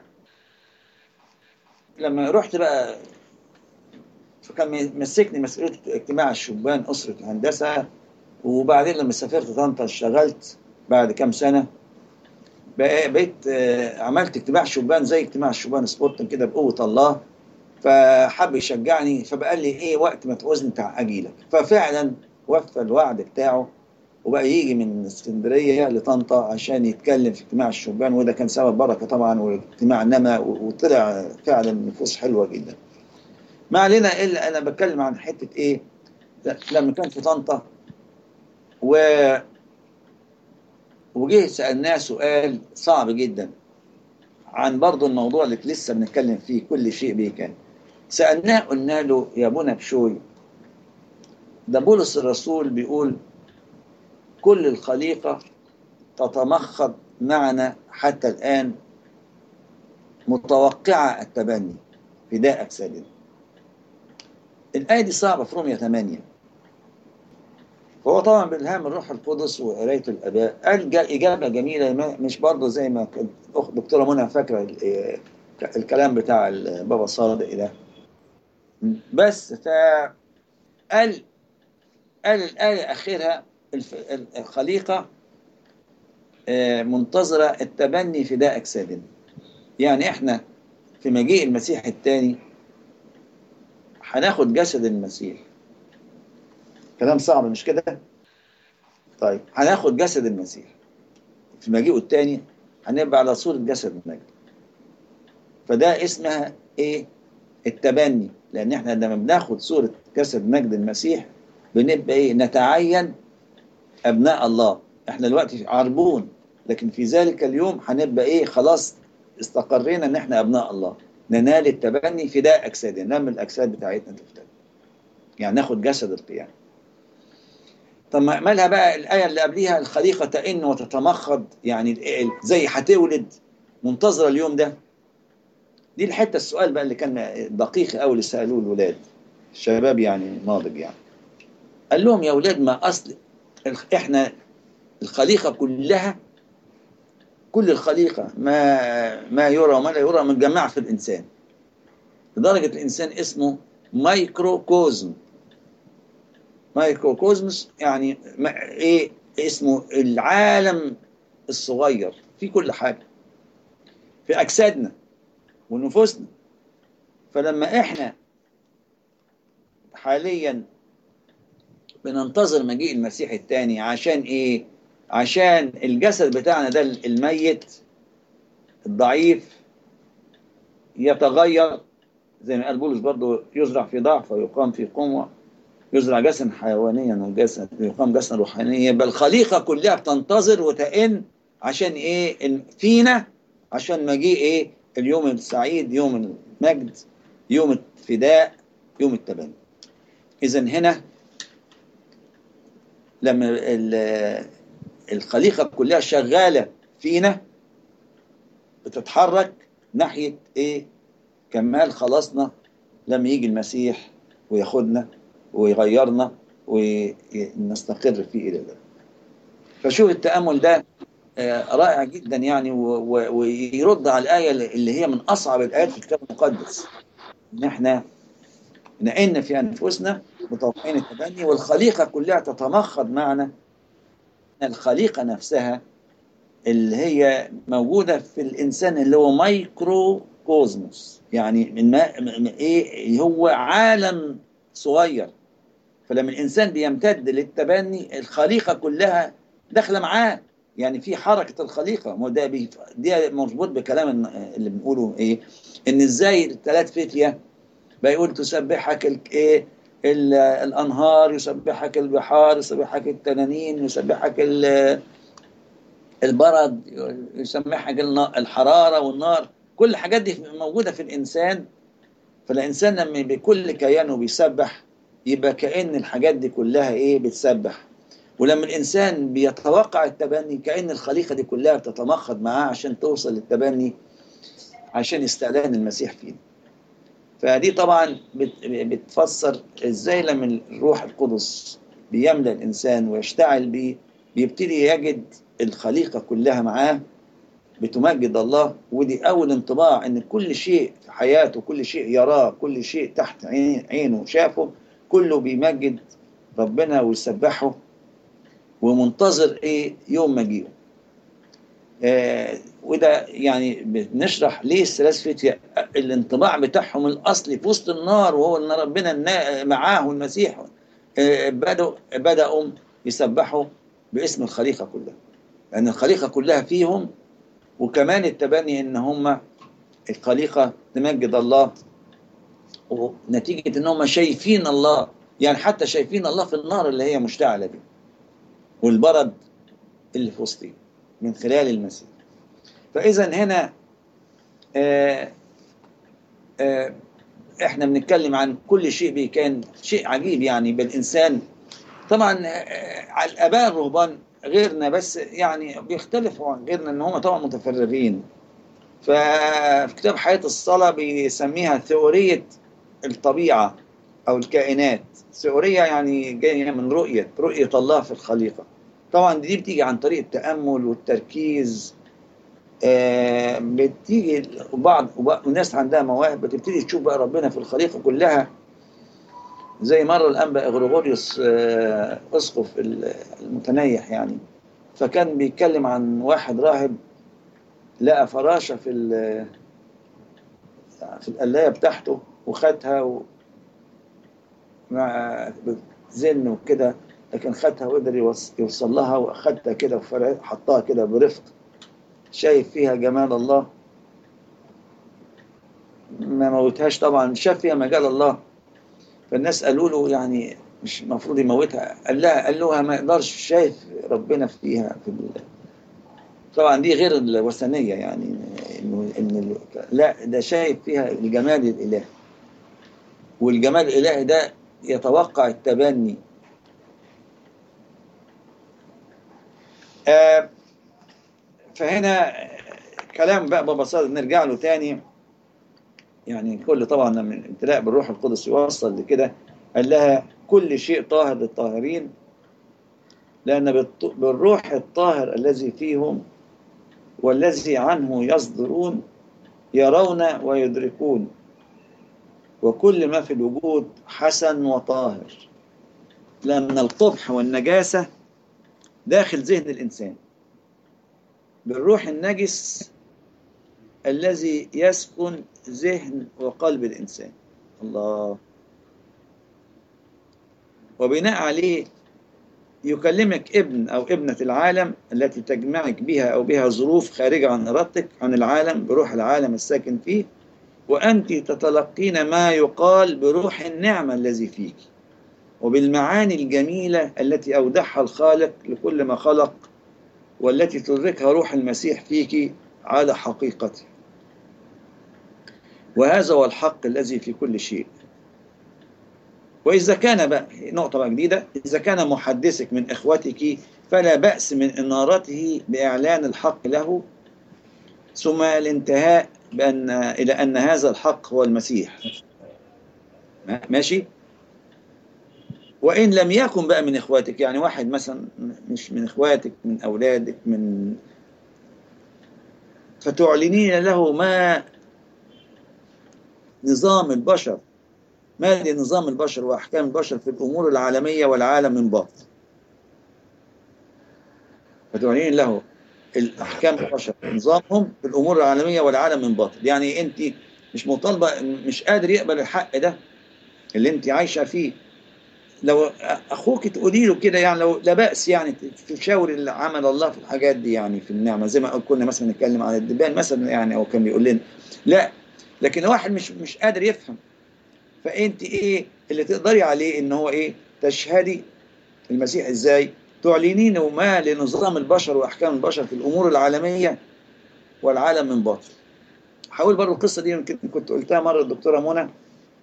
لما رحت بقى فكان مسكني مسؤوليه اجتماع الشبان اسره الهندسه وبعدين لما سافرت طنطا اشتغلت بعد كام سنه بقى- بقيت آه، عملت اجتماع شبان زي اجتماع الشبان سبورتن كده بقوه الله فحب يشجعني فبقال لي ايه وقت ما تعوزني تع- اجي لك ففعلا وفى الوعد بتاعه وبقى يجي من اسكندريه لطنطا عشان يتكلم في اجتماع الشبان وده كان سبب بركه طبعا واجتماع نما و- وطلع فعلا نفوس حلوه جدا. ما علينا الا انا بتكلم عن حته ايه ل- لما كان في طنطا و وجه سالناه سؤال صعب جدا عن برضه الموضوع اللي لسه بنتكلم فيه كل شيء به كان سالناه قلنا له يا ابونا بشوي ده بولس الرسول بيقول كل الخليقه تتمخض معنا حتى الان متوقعه التبني فداء اجسادنا الآية دي صعبة في رومية 8 فهو طبعا بالهام الروح القدس وقراية الآباء قال جا- إجابة جميلة ما- مش برضه زي ما كانت أخت دكتورة منى فاكرة ال- إيه، الكلام بتاع البابا صادق ده بس فقال قال الآية آخرها الف- ال- الخليقة آه، منتظرة التبني فداء أجسادنا يعني إحنا في مجيء المسيح الثاني هناخد جسد المسيح كلام صعب مش كده طيب هناخد جسد المسيح في مجيئه الثاني هنبقى على صورة جسد المجد فده اسمها ايه التبني لان احنا لما بناخد صورة جسد مجد المسيح بنبقى ايه نتعين ابناء الله احنا دلوقتي عربون لكن في ذلك اليوم هنبقى ايه خلاص استقرينا ان احنا ابناء الله ننال التبني فداء اجسادنا لما الاجساد بتاعتنا تفتدى يعني ناخد جسد القيامه طب ما مالها بقى الايه اللي قبليها الخليقه تئن وتتمخض يعني ال- زي هتولد منتظره اليوم ده دي الحته السؤال بقى اللي كان دقيق قوي اللي سالوه الولاد الشباب يعني ناضج يعني قال لهم يا ولاد ما اصل الخ- احنا الخليقه كلها كل الخليقه ما ما يرى وما لا يرى متجمعه في الانسان لدرجه الانسان اسمه مايكروكوزم مايكروكوزمس يعني ما ايه اسمه العالم الصغير في كل حاجه في اجسادنا ونفوسنا فلما احنا حاليا بننتظر مجيء المسيح الثاني عشان ايه عشان الجسد بتاعنا ده الميت الضعيف يتغير زي ما قال بولس برضه يزرع في ضعف ويقام في قوة يزرع جسدا حيوانيا وجسد يقام جسدا روحانيا بل الخليقة كلها بتنتظر وتئن عشان ايه إن فينا عشان مجيء ايه اليوم السعيد يوم المجد يوم الفداء يوم التبني اذا هنا لما ال- الخليقة كلها شغالة فينا بتتحرك ناحية ايه كمال خلاصنا لما يجي المسيح وياخدنا ويغيرنا ونستقر فيه إلى الأبد فشوف التأمل ده آه، رائع جدا يعني و- و- ويرد على الآية اللي هي من أصعب الآيات في الكتاب المقدس إن إحنا نئن في أنفسنا متوقعين التبني والخليقة كلها تتمخض معنا الخليقة نفسها اللي هي موجودة في الإنسان اللي هو مايكرو كوزموس يعني من ما من إيه هو عالم صغير فلما الإنسان بيمتد للتبني الخليقة كلها داخلة معاه يعني في حركة الخليقة ما ده بي دي مربوط بكلام اللي بنقوله إيه إن إزاي الثلاث فتية بيقول تسبحك ال- إيه ال- الأنهار يسبحك البحار يسبحك التنانين يسبحك ال- البرد يسمحك النا- الحرارة والنار كل الحاجات دي موجودة في الإنسان فالإنسان لما بكل كيانه بيسبح يبقى كأن الحاجات دي كلها إيه بتسبح ولما الإنسان بيتوقع التبني كأن الخليقة دي كلها بتتمخض معاه عشان توصل للتبني عشان استعلان المسيح فيه فدي طبعا بت- بتفسر ازاي لما الروح القدس بيملى الانسان ويشتعل بيه بيبتدي يجد الخليقه كلها معاه بتمجد الله ودي اول انطباع ان كل شيء في حياته كل شيء يراه كل شيء تحت عين- عينه شافه كله بيمجد ربنا ويسبحه ومنتظر ايه يوم مجيئه آه وده يعني بنشرح ليه الثلاث فتية الانطباع بتاعهم الاصلي في وسط النار وهو ان ربنا النا- معاه والمسيح آه بدأوا بدأوا يسبحوا باسم الخليقة كلها لأن الخليقة كلها فيهم وكمان التبني ان هم الخليقة تمجد الله ونتيجة ان هم شايفين الله يعني حتى شايفين الله في النار اللي هي مشتعلة دي والبرد اللي في وسطهم من خلال المسيح فإذا هنا آه آه احنا بنتكلم عن كل شيء بي كان شيء عجيب يعني بالإنسان طبعا آه على الآباء الرهبان غيرنا بس يعني بيختلفوا عن غيرنا ان هم طبعا متفرغين ففي كتاب حياة الصلاة بيسميها ثورية الطبيعة أو الكائنات ثورية يعني جاية من رؤية رؤية الله في الخليقة طبعا دي بتيجي عن طريق التأمل والتركيز آه بتيجي بعض وناس عندها مواهب بتبتدي تشوف بقى ربنا في الخليقة كلها زي مرة الأنبا إغريغوريوس آه أسقف المتنيح يعني فكان بيتكلم عن واحد راهب لقى فراشة في في القلاية بتاعته وخدها و... مع زن وكده لكن خدها وقدر يوصل لها واخدتها كده وحطها كده برفق شايف فيها جمال الله ما موتهاش طبعا شاف فيها مجال الله فالناس قالوا له يعني مش المفروض يموتها قال لها قال له ما يقدرش شايف ربنا فيها في ال... طبعا دي غير الوثنيه يعني انه ان لا ده شايف فيها الجمال الالهي والجمال الالهي ده يتوقع التبني آه فهنا كلام بقى بابا صادق نرجع له تاني يعني كل طبعا لما الامتلاء بالروح القدس يوصل لكده قال لها كل شيء طاهر للطاهرين لأن بالروح الطاهر الذي فيهم والذي عنه يصدرون يرون ويدركون وكل ما في الوجود حسن وطاهر لأن القبح والنجاسة داخل ذهن الإنسان بالروح النجس الذي يسكن ذهن وقلب الإنسان الله وبناء عليه يكلمك ابن أو ابنة العالم التي تجمعك بها أو بها ظروف خارجة عن إرادتك عن العالم بروح العالم الساكن فيه وأنت تتلقين ما يقال بروح النعمة الذي فيك وبالمعاني الجميلة التي أودعها الخالق لكل ما خلق والتي تدركها روح المسيح فيك على حقيقته وهذا هو الحق الذي في كل شيء وإذا كان بقى نقطة بقى جديدة إذا كان محدثك من إخوتك فلا بأس من إنارته بإعلان الحق له ثم الانتهاء بأن إلى أن هذا الحق هو المسيح ماشي وإن لم يكن بقى من إخواتك يعني واحد مثلا مش من إخواتك من أولادك من فتعلنين له ما نظام البشر ما لنظام البشر وأحكام البشر في الأمور العالمية والعالم من باطل فتعلنين له الأحكام البشر نظامهم في الأمور العالمية والعالم من باطل يعني أنت مش مطالبة مش قادر يقبل الحق ده اللي أنت عايشة فيه لو اخوك تقولي له كده يعني لو لا باس يعني تشاور عمل الله في الحاجات دي يعني في النعمه زي ما كنا مثلا نتكلم عن الدبان مثلا يعني او كان بيقول لنا لا لكن واحد مش مش قادر يفهم فانت ايه اللي تقدري عليه ان هو ايه تشهدي المسيح ازاي تعلنين ما لنظام البشر واحكام البشر في الامور العالميه والعالم من باطل حاول برضه القصه دي يمكن كنت قلتها مره الدكتوره منى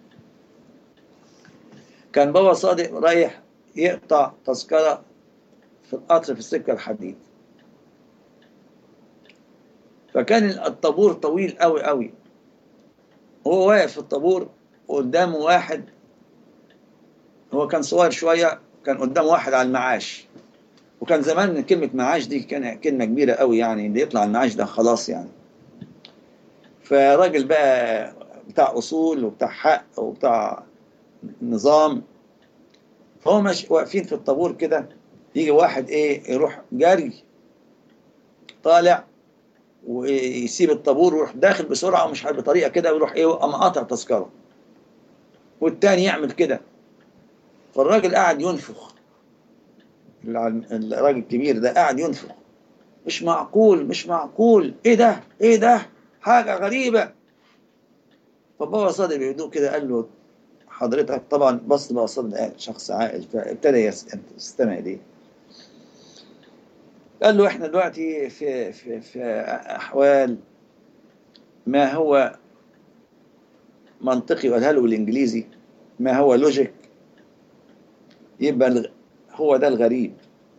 كان بابا صادق رايح يقطع تذكرة في القطر في السكة الحديد فكان الطابور طويل قوي قوي هو واقف في الطابور وقدامه واحد هو كان صغير شوية كان قدامه واحد على المعاش وكان زمان كلمة معاش دي كان كلمة كبيرة قوي يعني اللي يطلع المعاش ده خلاص يعني فراجل بقى بتاع أصول وبتاع حق وبتاع نظام فهم مش واقفين في الطابور كده يجي واحد ايه يروح جري طالع ويسيب الطابور ويروح داخل بسرعه ومش عارف بطريقه كده ويروح ايه قام قاطع تذكره والتاني يعمل كده فالراجل قاعد ينفخ الراجل الكبير ده قاعد ينفخ مش معقول مش معقول ايه ده ايه ده حاجه غريبه فبابا صادق بيهدوء كده قال له حضرتك طبعا بص بقى صدق شخص عاقل فابتدى يستمع ليه قال له احنا دلوقتي في في في احوال ما هو منطقي وقالها له بالانجليزي ما هو لوجيك يبقى هو ده الغريب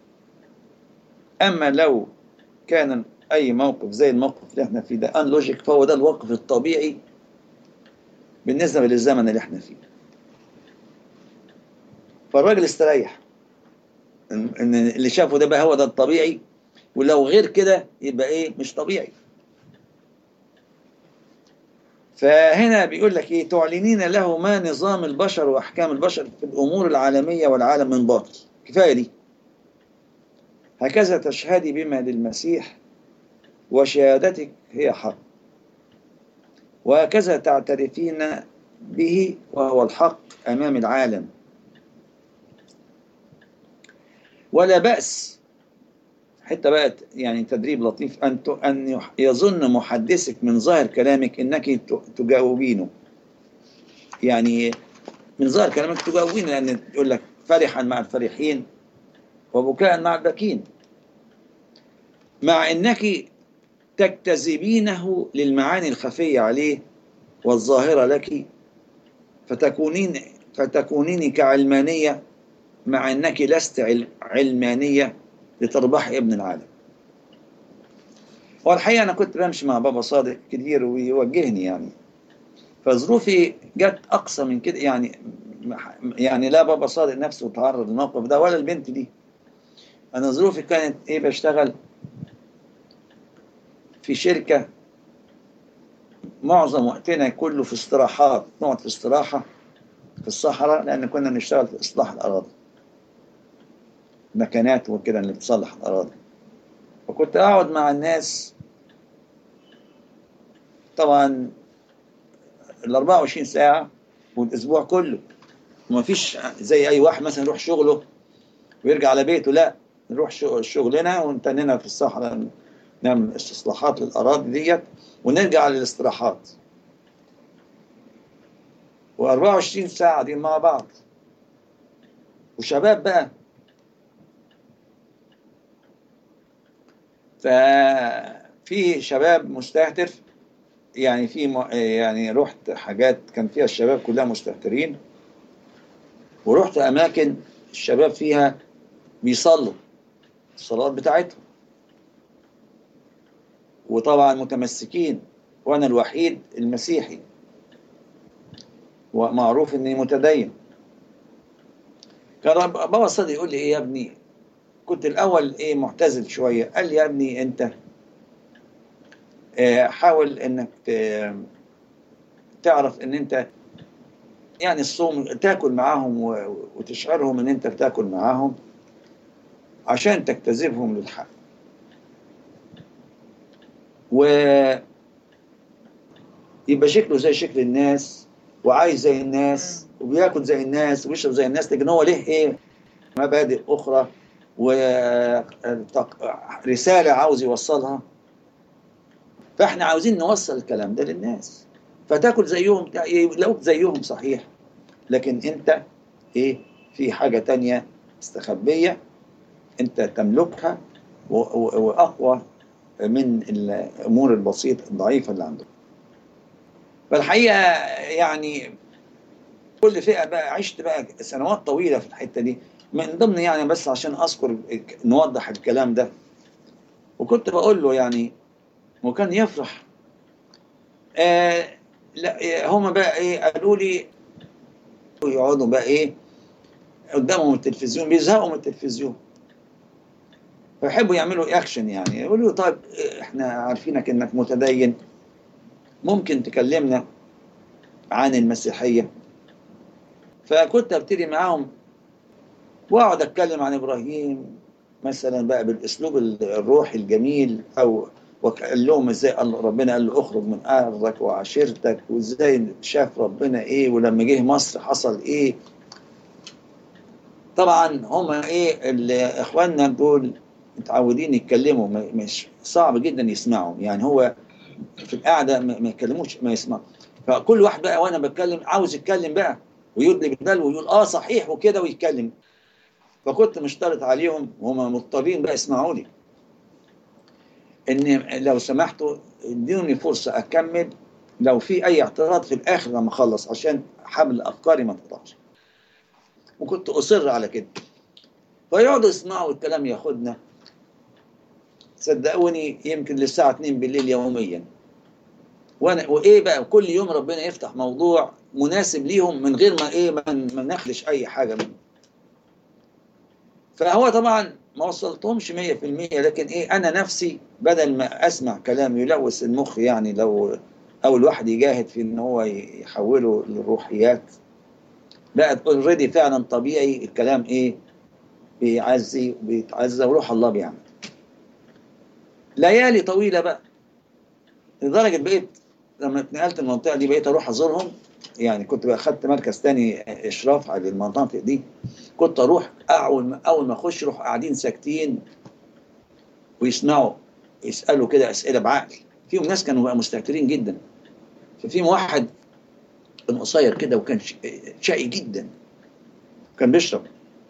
اما لو كان اي موقف زي الموقف اللي احنا فيه ده ان لوجيك فهو ده الوقف الطبيعي بالنسبه للزمن اللي احنا فيه فالراجل استريح ان اللي شافه ده بقى هو ده الطبيعي ولو غير كده يبقى ايه مش طبيعي فهنا بيقول لك ايه تعلنين له ما نظام البشر واحكام البشر في الامور العالميه والعالم من باطل كفايه دي هكذا تشهدي بما للمسيح وشهادتك هي حق وهكذا تعترفين به وهو الحق امام العالم ولا بأس حتى بقى يعني تدريب لطيف أن أن يظن محدثك من ظاهر كلامك أنك تجاوبينه يعني من ظاهر كلامك تجاوبينه لأن يقول لك فرحا مع الفرحين وبكاء مع الباكين مع أنك تجتذبينه للمعاني الخفية عليه والظاهرة لك فتكونين فتكونين كعلمانية مع أنك لست علمانية لتربحي ابن العالم والحقيقة أنا كنت بمشي مع بابا صادق كتير ويوجهني يعني فظروفي جت أقصى من كده يعني يعني لا بابا صادق نفسه تعرض للموقف ده ولا البنت دي أنا ظروفي كانت إيه بشتغل في شركة معظم وقتنا كله في استراحات نقعد في استراحة في الصحراء لأن كنا بنشتغل في إصلاح الأراضي مكانات وكده اللي بتصلح الأراضي فكنت أقعد مع الناس طبعا ال 24 ساعة والأسبوع كله ما فيش زي أي واحد مثلا يروح شغله ويرجع على بيته لا نروح شغلنا ونتننا في الصحراء نعمل استصلاحات للأراضي ديت ونرجع للاستراحات و24 ساعة دي مع بعض وشباب بقى ففي شباب مستهتر يعني في م... يعني رحت حاجات كان فيها الشباب كلها مستهترين ورحت اماكن الشباب فيها بيصلوا الصلاه بتاعتهم وطبعا متمسكين وانا الوحيد المسيحي ومعروف اني متدين كان بابا صديق يقول لي ايه يا ابني كنت الاول ايه معتزل شويه قال لي يا ابني انت اه حاول انك تعرف ان انت يعني الصوم تاكل معاهم و- وتشعرهم ان انت بتاكل معاهم عشان تجتذبهم للحق و يبقى شكله زي شكل الناس وعايز زي الناس وبياكل زي الناس وبيشرب زي الناس لكن هو ليه ايه مبادئ اخرى ورساله عاوز يوصلها فاحنا عاوزين نوصل الكلام ده للناس فتاكل زيهم يلاقوك زيهم صحيح لكن انت ايه في حاجه تانية مستخبيه انت تملكها و- و- واقوى من الامور البسيطه الضعيفه اللي عندك فالحقيقه يعني كل فئه بقى عشت بقى سنوات طويله في الحته دي من ضمن يعني بس عشان اذكر نوضح الكلام ده وكنت بقول له يعني وكان يفرح آه لا هم بقى ايه قالوا لي يقعدوا بقى ايه قدامهم التلفزيون بيزهقوا من التلفزيون فيحبوا يعملوا اكشن يعني يقولوا طيب احنا عارفينك انك متدين ممكن تكلمنا عن المسيحيه فكنت ابتدي معاهم واقعد اتكلم عن ابراهيم مثلا بقى بالاسلوب الروحي الجميل او وقال لهم ازاي قال ربنا قال له اخرج من ارضك وعشيرتك وازاي شاف ربنا ايه ولما جه مصر حصل ايه طبعا هم ايه اللي اخواننا دول متعودين يتكلموا ما- مش صعب جدا يسمعوا يعني هو في القعده ما ما يتكلموش ما يسمعوا فكل واحد بقى وانا بتكلم عاوز يتكلم بقى ويدلي بدل ويقول اه صحيح وكده ويتكلم فكنت مشترط عليهم وهم مضطرين بقى يسمعوا لي ان لو سمحتوا ادوني فرصه اكمل لو في اي اعتراض في الاخر لما اخلص عشان حبل افكاري ما تقطعش وكنت اصر على كده فيقعدوا يسمعوا الكلام ياخدنا صدقوني يمكن للساعه 2 بالليل يوميا وانا وايه بقى كل يوم ربنا يفتح موضوع مناسب ليهم من غير ما ايه ما ما نخلش اي حاجه منه فهو طبعا ما وصلتهمش 100% لكن ايه انا نفسي بدل ما اسمع كلام يلوث المخ يعني لو او الواحد يجاهد في ان هو يحوله للروحيات بقت اوريدي فعلا طبيعي الكلام ايه بيعزي بيتعزى وروح الله بيعمل ليالي طويله بقى لدرجه بقيت لما اتنقلت المنطقه دي بقيت اروح ازورهم يعني كنت بقى خدت مركز تاني اشراف على المناطق دي كنت اروح اول ما اول ما اخش يروحوا قاعدين ساكتين ويسمعوا يسالوا كده اسئله بعقل فيهم ناس كانوا بقى مستهترين جدا ففيهم واحد كان قصير كده وكان ش- شقي جدا كان بيشرب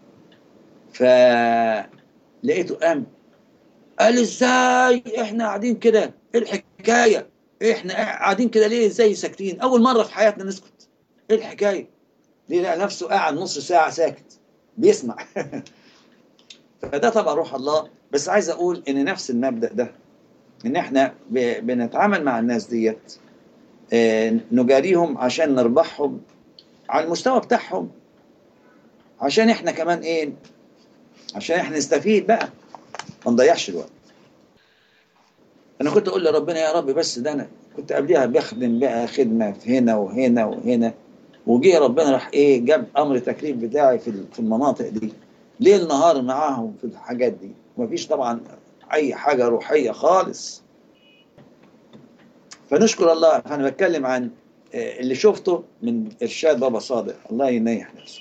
فلقيته قام قال ازاي احنا قاعدين كده ايه الحكايه احنا قاعدين كده ليه ازاي ساكتين اول مره في حياتنا نسكت ايه الحكايه ليه لقى نفسه قاعد نص ساعه ساكت بيسمع فده طبعا روح الله بس عايز اقول ان نفس المبدا ده ان احنا ب- بنتعامل مع الناس ديت آه، نجاريهم عشان نربحهم على المستوى بتاعهم عشان احنا كمان ايه عشان احنا نستفيد بقى ما نضيعش الوقت انا كنت اقول لربنا يا رب بس ده انا كنت قبليها بخدم بقى خدمه في هنا وهنا وهنا وجه ربنا راح ايه جاب امر التكليف بتاعي في في المناطق دي ليل نهار معاهم في الحاجات دي ومفيش طبعا اي حاجه روحيه خالص فنشكر الله انا بتكلم عن آه، اللي شفته من ارشاد بابا صادق الله ينيح نفسه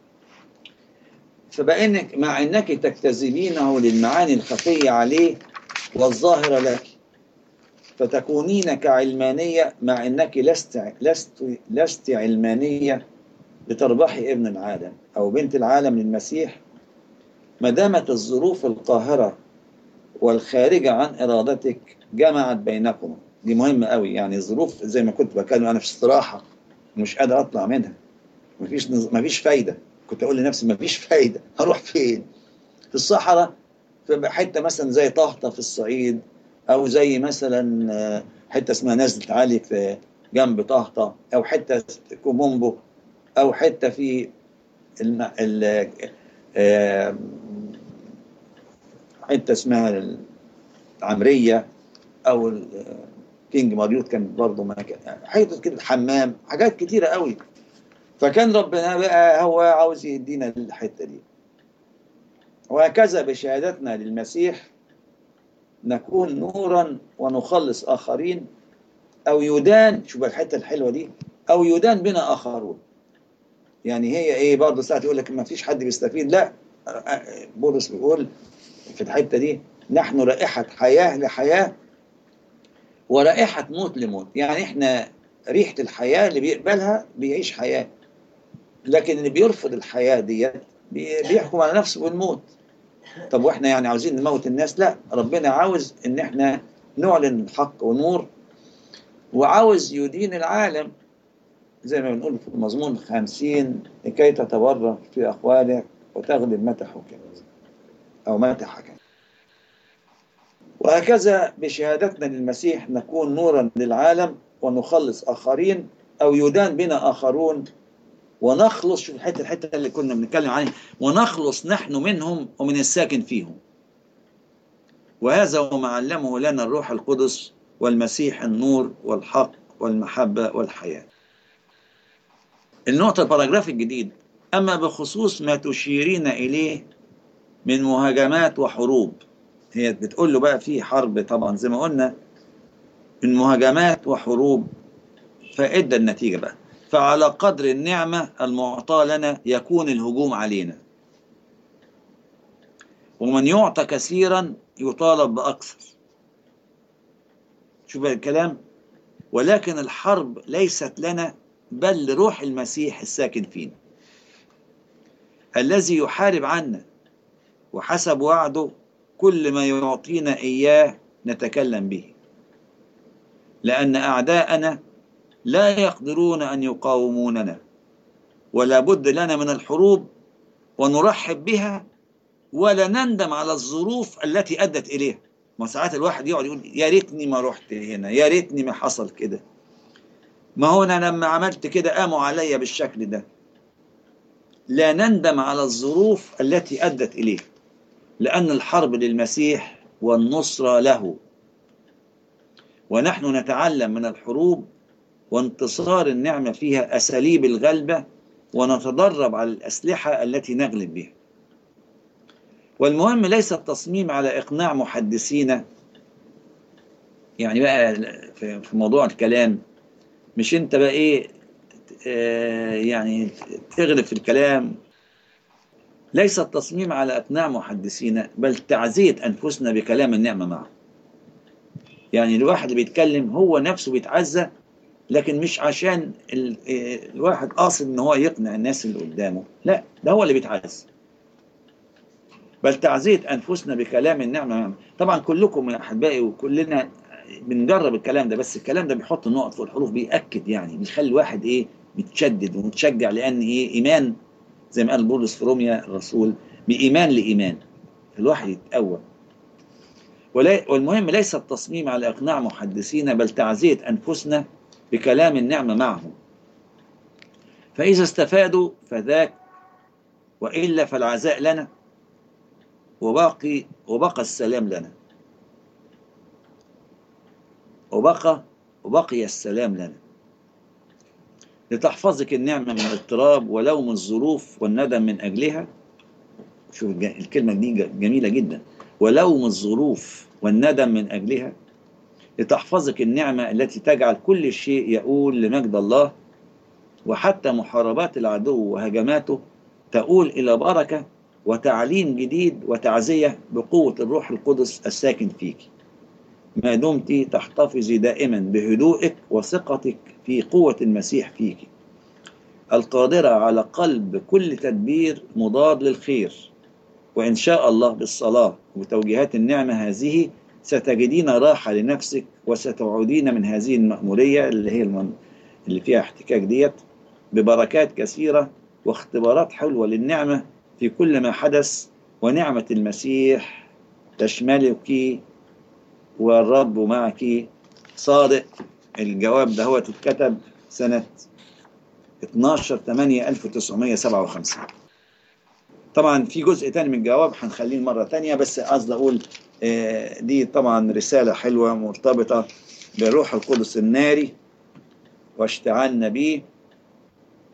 فبانك مع انك تجتذبينه للمعاني الخفيه عليه والظاهره لك فتكونين كعلمانيه مع انك لست لست لست علمانيه لتربحي ابن العالم او بنت العالم للمسيح ما دامت الظروف القاهره والخارجه عن ارادتك جمعت بينكم دي مهمه قوي يعني الظروف زي ما كنت بتكلم انا في استراحه مش قادر اطلع منها مفيش نز... مفيش فايده كنت اقول لنفسي مفيش فايده هروح فين في الصحراء في حته مثلا زي طهطا في الصعيد او زي مثلا آه، حته اسمها نزله علي في جنب طهطا او حته كومومبو او حته في الم... ال... آه، حته اسمها العمريه او ال- كينج ماريوت كان برضه مكان حته كده الحمام حاجات كتيره قوي فكان ربنا بقى هو عاوز يدينا الحتة دي وهكذا بشهادتنا للمسيح نكون نورا ونخلص آخرين أو يدان شوف الحتة الحلوة دي أو يدان بنا آخرون يعني هي إيه برضه ساعات يقول لك ما فيش حد بيستفيد لا بولس بيقول في الحتة دي نحن رائحة حياة لحياة ورائحة موت لموت يعني احنا ريحة الحياة اللي بيقبلها بيعيش حياة لكن اللي بيرفض الحياة ديت بيحكم على نفسه بالموت طب واحنا يعني عاوزين نموت الناس لا ربنا عاوز ان احنا نعلن الحق ونور وعاوز يدين العالم زي ما بنقول في المزمور خمسين لكي تتبرر في أقوالك وتغلب متى حكمت أو متى حكمت وهكذا بشهادتنا للمسيح نكون نورا للعالم ونخلص آخرين أو يدان بنا آخرون ونخلص شوف الحته الحته اللي كنا بنتكلم عليها ونخلص نحن منهم ومن الساكن فيهم وهذا هو ما علمه لنا الروح القدس والمسيح النور والحق والمحبه والحياه النقطه الباراجراف الجديد اما بخصوص ما تشيرين اليه من مهاجمات وحروب هي بتقول له بقى في حرب طبعا زي ما قلنا من مهاجمات وحروب فادى النتيجه بقى فعلى قدر النعمة المعطاة لنا يكون الهجوم علينا ومن يعطى كثيرا يطالب بأكثر شوف الكلام ولكن الحرب ليست لنا بل لروح المسيح الساكن فينا الذي يحارب عنا وحسب وعده كل ما يعطينا إياه نتكلم به لأن أعداءنا لا يقدرون أن يقاوموننا ولا بد لنا من الحروب ونرحب بها ولا نندم على الظروف التي أدت إليها ما ساعات الواحد يقعد يقول يا ريتني ما رحت هنا يا ريتني ما حصل كده ما هو أنا لما عملت كده قاموا عليا بالشكل ده لا نندم على الظروف التي أدت إليه لأن الحرب للمسيح والنصرة له ونحن نتعلم من الحروب وانتصار النعمة فيها أساليب الغلبة ونتدرب على الأسلحة التي نغلب بها والمهم ليس التصميم على إقناع محدثين يعني بقى في موضوع الكلام مش انت بقى ايه آه يعني تغلب في الكلام ليس التصميم على إقناع محدثين بل تعزية أنفسنا بكلام النعمة معه يعني الواحد اللي بيتكلم هو نفسه بيتعزى لكن مش عشان ال... الواحد قاصد ان هو يقنع الناس اللي قدامه لا ده هو اللي بيتعز بل تعزية أنفسنا بكلام النعمة طبعا كلكم يا أحبائي وكلنا بنجرب الكلام ده بس الكلام ده بيحط النقط في الحروف بيأكد يعني بيخلي الواحد إيه متشدد ومتشجع لأن إيه إيمان زي ما قال بولس في روميا الرسول بإيمان لإيمان الواحد يتقوى والمهم ليس التصميم على إقناع محدثين بل تعزية أنفسنا بكلام النعمة معهم فإذا استفادوا فذاك وإلا فالعزاء لنا وباقي وبقى السلام لنا وبقى وبقي السلام لنا لتحفظك النعمة من الاضطراب ولوم الظروف والندم من أجلها شوف الكلمة دي جميلة جدا ولوم الظروف والندم من أجلها لتحفظك النعمة التي تجعل كل شيء يقول لمجد الله وحتى محاربات العدو وهجماته تقول إلى بركة وتعليم جديد وتعزية بقوة الروح القدس الساكن فيك ما دمت تحتفظي دائما بهدوءك وثقتك في قوة المسيح فيك القادرة على قلب كل تدبير مضاد للخير وإن شاء الله بالصلاة وتوجيهات النعمة هذه ستجدين راحة لنفسك وستعودين من هذه المأمورية اللي هي المن... اللي فيها احتكاك ديت ببركات كثيرة واختبارات حلوة للنعمة في كل ما حدث ونعمة المسيح تشملك والرب معك صادق الجواب ده هو اتكتب سنة 12 8 1957 طبعا في جزء تاني من الجواب هنخليه مرة تانية بس قصدي أقول دي طبعا رسالة حلوة مرتبطة بالروح القدس الناري واشتعالنا به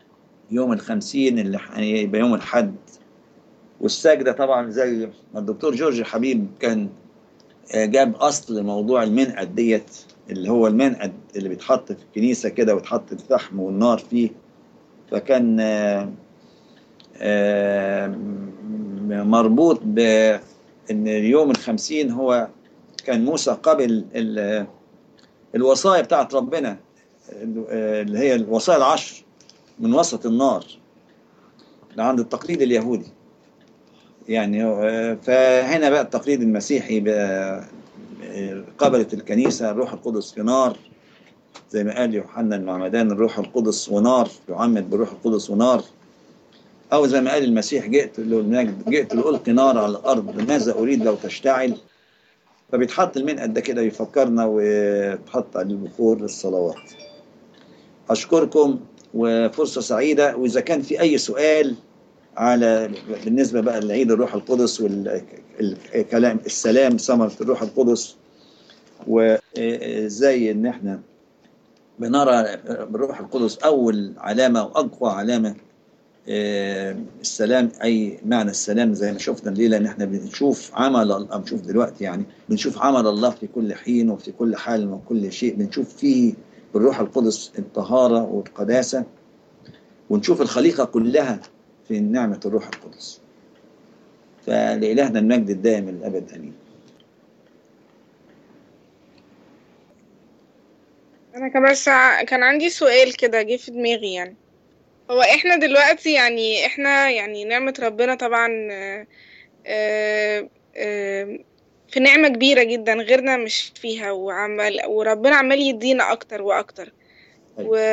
يوم الخمسين اللي هيبقى يوم الحد والسجدة طبعا زي ما الدكتور جورج حبيب كان آه، جاب أصل موضوع المنقد ديت اللي هو المنقد اللي بيتحط في الكنيسة كده ويتحط الفحم والنار فيه فكان آه، آه، م- مربوط بأن يوم الخمسين هو كان موسى قبل ال- الوصايا بتاعت ربنا اللي هي الوصايا العشر من وسط النار ده عند التقليد اليهودي يعني آه، فهنا بقى التقليد المسيحي بقى آه، قبلت الكنيسة الروح القدس في نار زي ما قال يوحنا المعمدان الروح القدس ونار يعمد بالروح القدس ونار أو زي ما قال المسيح جئت للمجد جئت لألقي نار على الأرض ماذا أريد لو تشتعل فبيتحط المنقد ده كده يفكرنا ويتحط على البخور للصلوات أشكركم وفرصة سعيدة وإذا كان في أي سؤال على بالنسبة بقى لعيد الروح القدس والكلام السلام ثمرة الروح القدس وإزاي إن إحنا بنرى بالروح القدس أول علامة وأقوى علامة آه، السلام أي معنى السلام زي ما شفنا الليلة إن إحنا بنشوف عمل الله بنشوف دلوقتي يعني بنشوف عمل الله في كل حين وفي كل حال وكل شيء بنشوف فيه بالروح القدس الطهارة والقداسة ونشوف الخليقة كلها في نعمة الروح القدس فلإلهنا المجد الدائم الأبد أمين
انا كان بس ع- كان عندي سؤال كده جه في دماغي يعني هو احنا دلوقتي يعني احنا يعني نعمة ربنا طبعا آه، آه، آه، في نعمة كبيرة جدا غيرنا مش فيها وعمال وربنا عمال يدينا اكتر واكتر
أيوة.
و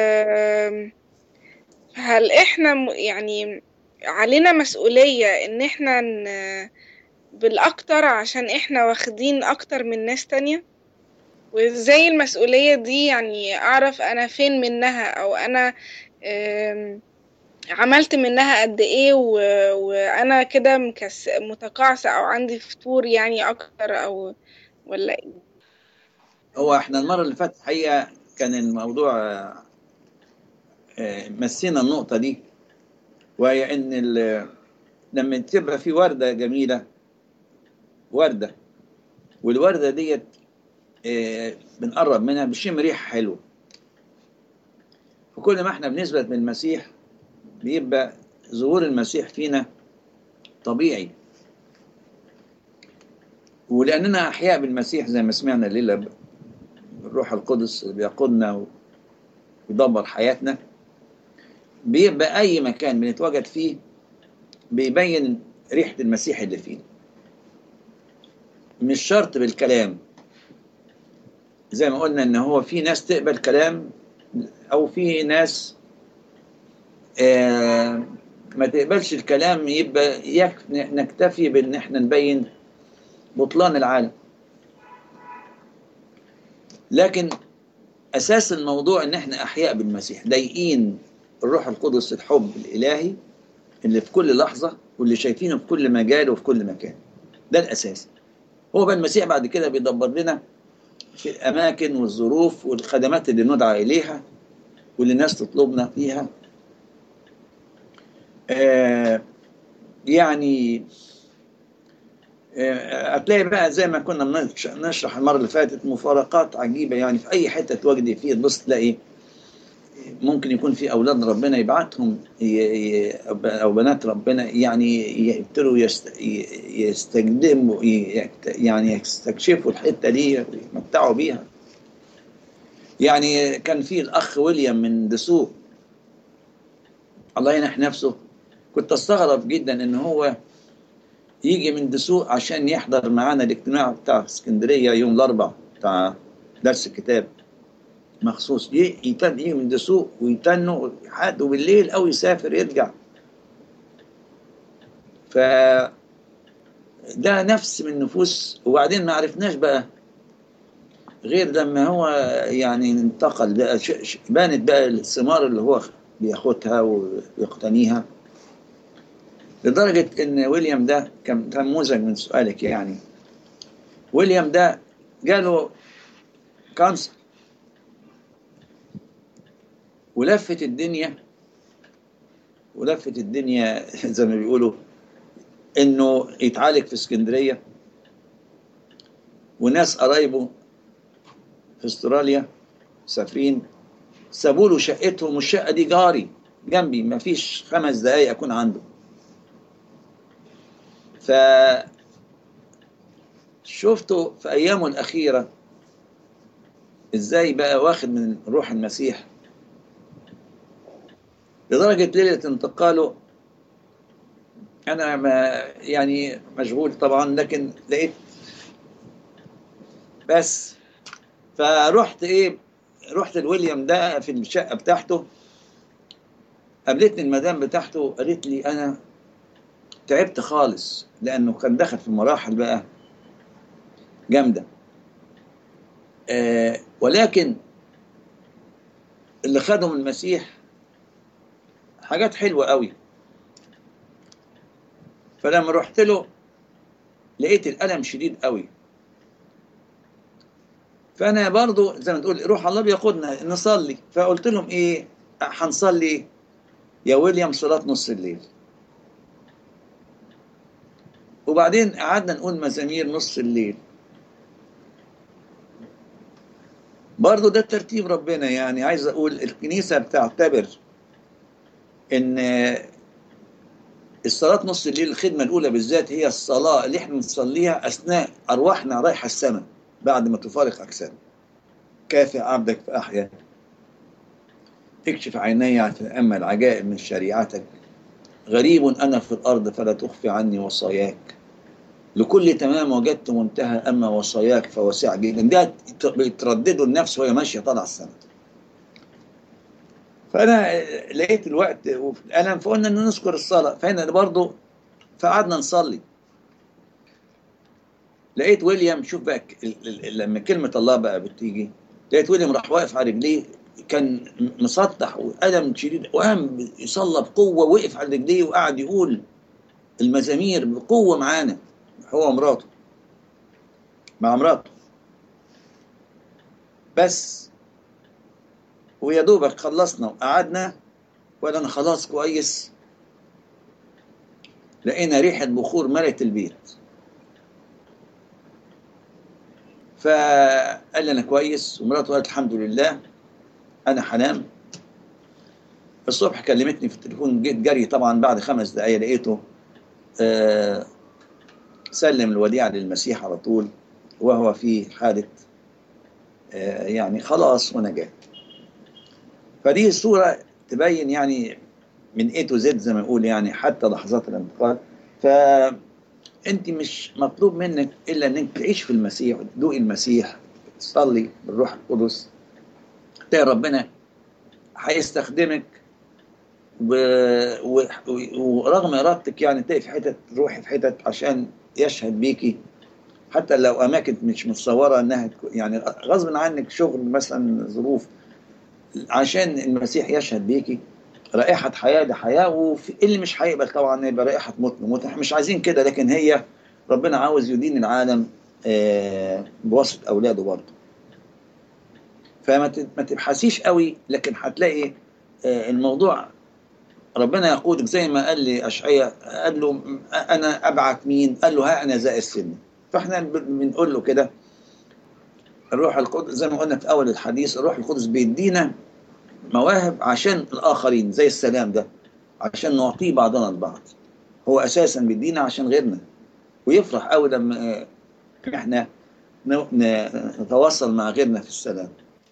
هل احنا م- يعني علينا مسؤولية ان احنا ن- بالاكتر عشان احنا واخدين اكتر من ناس تانية وازاي المسؤولية دي يعني اعرف انا فين منها او انا آم، عملت منها قد ايه و... وانا كده مكس... متقاعسة او عندي فتور يعني اكتر او ولا إيه؟
هو احنا المرة اللي فاتت حقيقة كان الموضوع آه، آه، مسينا النقطة دي وهي ان ال- لما تبقى في وردة جميلة وردة والوردة ديت آه، بنقرب منها بشم ريحة حلوة فكل ما احنا بنثبت من المسيح بيبقى ظهور المسيح فينا طبيعي ولأننا أحياء بالمسيح زي ما سمعنا الليلة الروح القدس اللي بيقودنا ويدبر حياتنا بيبقى أي مكان بنتواجد فيه بيبين ريحة المسيح اللي فينا مش شرط بالكلام زي ما قلنا ان هو في ناس تقبل كلام او في ناس آه ما تقبلش الكلام يبقى يكفي نكتفي بان احنا نبين بطلان العالم لكن اساس الموضوع ان احنا احياء بالمسيح ضايقين الروح القدس الحب الالهي اللي في كل لحظه واللي شايفينه في كل مجال وفي كل مكان ده الاساس هو بقى المسيح بعد كده بيدبر لنا في الاماكن والظروف والخدمات اللي ندعى اليها واللي الناس تطلبنا فيها آه يعني آه، هتلاقي بقى زي ما كنا بنش- نشرح المره اللي فاتت مفارقات عجيبه يعني في اي حته تواجدي فيه تبص تلاقي ممكن يكون في اولاد ربنا يبعتهم ي- ي- او بنات ربنا يعني يبتدوا يست- ي- يستخدموا ي- يعني يستكشفوا الحته دي ويتمتعوا بيها يعني كان في الاخ ويليام من دسوق الله ينح نفسه كنت استغرب جدا ان هو يجي من دسوق عشان يحضر معانا الاجتماع بتاع اسكندريه يوم الاربعاء بتاع درس الكتاب مخصوص ي- يتن يجي من دسوق ويتنوا لحد بالليل او يسافر يرجع ف ده نفس من نفوس وبعدين ما عرفناش بقى غير لما هو يعني انتقل بقى ش... ش... بانت بقى الثمار اللي هو بياخدها ويقتنيها لدرجة إن ويليام ده كان كان نموذج من سؤالك يعني ويليام ده جاله كانسر ولفت الدنيا ولفت الدنيا زي ما بيقولوا انه يتعالج في اسكندريه وناس قرايبه في استراليا مسافرين سابوا له شقتهم والشقه دي جاري جنبي ما فيش خمس دقايق اكون عنده ف شفته في ايامه الاخيره ازاي بقى واخد من روح المسيح لدرجه ليله انتقاله انا ما يعني مشغول طبعا لكن لقيت بس فرحت ايه رحت لويليام ده في الشقه بتاعته قابلتني المدام بتاعته قالت لي انا تعبت خالص لانه كان دخل في مراحل بقى جامده آه ولكن اللي خدهم المسيح حاجات حلوه قوي فلما رحت له لقيت الالم شديد قوي فانا برضو زي ما تقول روح الله بيقودنا نصلي فقلت لهم ايه هنصلي يا ويليام صلاه نص الليل وبعدين قعدنا نقول مزامير نص الليل برضو ده ترتيب ربنا يعني عايز اقول الكنيسه بتعتبر ان الصلاة نص الليل الخدمة الأولى بالذات هي الصلاة اللي احنا بنصليها أثناء أرواحنا رايحة السماء بعد ما تفارق أجسام كافئ عبدك فأحيا اكشف عيني فأمل عجائب من شريعتك غريب أنا في الأرض فلا تخفي عني وصاياك لكل تمام وجدت منتهى أما وصاياك فوسع جدا ده بيترددوا النفس وهي ماشية طالعة السماء فانا لقيت الوقت وفي الالم فقلنا ان نذكر الصلاه فهنا برضه فقعدنا نصلي لقيت ويليام شوف بقى لما كلمه الله بقى بتيجي لقيت ويليام راح واقف على رجليه كان مسطح والم شديد وقام يصلى بقوه وقف على رجليه وقعد يقول المزامير بقوه معانا هو ومراته مع مراته بس ويا دوبك خلصنا وقعدنا وقال انا خلاص كويس لقينا ريحة بخور ملت البيت فقال لي انا كويس ومراته قالت الحمد لله انا هنام الصبح كلمتني في التليفون جيت جري طبعا بعد خمس دقايق لقيته آه سلم الوديعة للمسيح على طول وهو في حالة آه يعني خلاص ونجاه فدي الصورة تبين يعني من A to Z زي ما نقول يعني حتى لحظات الانتقال فأنت مش مطلوب منك إلا أنك تعيش في المسيح وتدوقي المسيح تصلي بالروح القدس تلاقي ربنا هيستخدمك و... و... ورغم إرادتك يعني تلاقي في حتت تروحي في حتت عشان يشهد بيكي حتى لو أماكن مش متصورة إنها يعني غصب عنك شغل مثلا ظروف عشان المسيح يشهد بيكي رائحة حياة ده حياة وفي اللي مش هيقبل طبعا يبقى رائحة موت موت احنا مش عايزين كده لكن هي ربنا عاوز يدين العالم بواسطة أولاده برضه فما تبحثيش قوي لكن هتلاقي الموضوع ربنا يقودك زي ما قال لي أشعية قال له أنا أبعت مين قال له ها أنا زائر السن فاحنا بنقول له كده الروح القدس زي ما قلنا في اول الحديث الروح القدس بيدينا مواهب عشان الاخرين زي السلام ده عشان نعطيه بعضنا البعض هو اساسا بيدينا عشان غيرنا ويفرح قوي لما احنا نتواصل مع غيرنا في السلام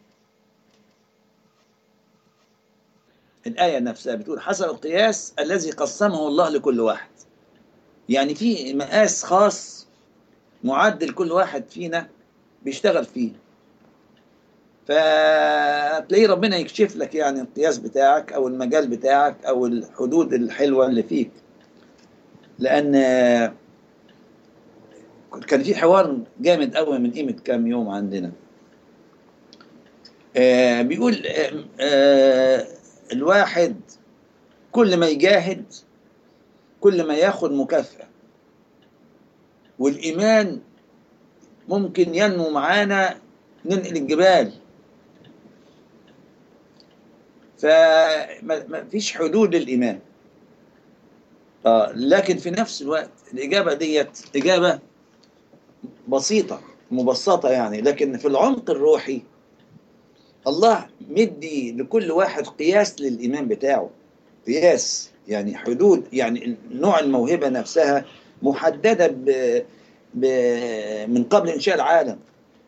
الآية نفسها بتقول حسب القياس الذي قسمه الله لكل واحد يعني في مقاس خاص معد لكل واحد فينا بيشتغل فيه فتلاقيه ربنا يكشف لك يعني القياس بتاعك او المجال بتاعك او الحدود الحلوه اللي فيك لان كان في حوار جامد قوي من قيمه كام يوم عندنا آه بيقول آه آه الواحد كل ما يجاهد كل ما ياخد مكافأة والإيمان ممكن ينمو معانا ننقل الجبال فما فيش حدود للإيمان آه لكن في نفس الوقت الإجابة ديت إجابة بسيطة مبسطة يعني لكن في العمق الروحي الله مدي لكل واحد قياس للإيمان بتاعه قياس يعني حدود يعني نوع الموهبة نفسها محددة ب ب من قبل إنشاء العالم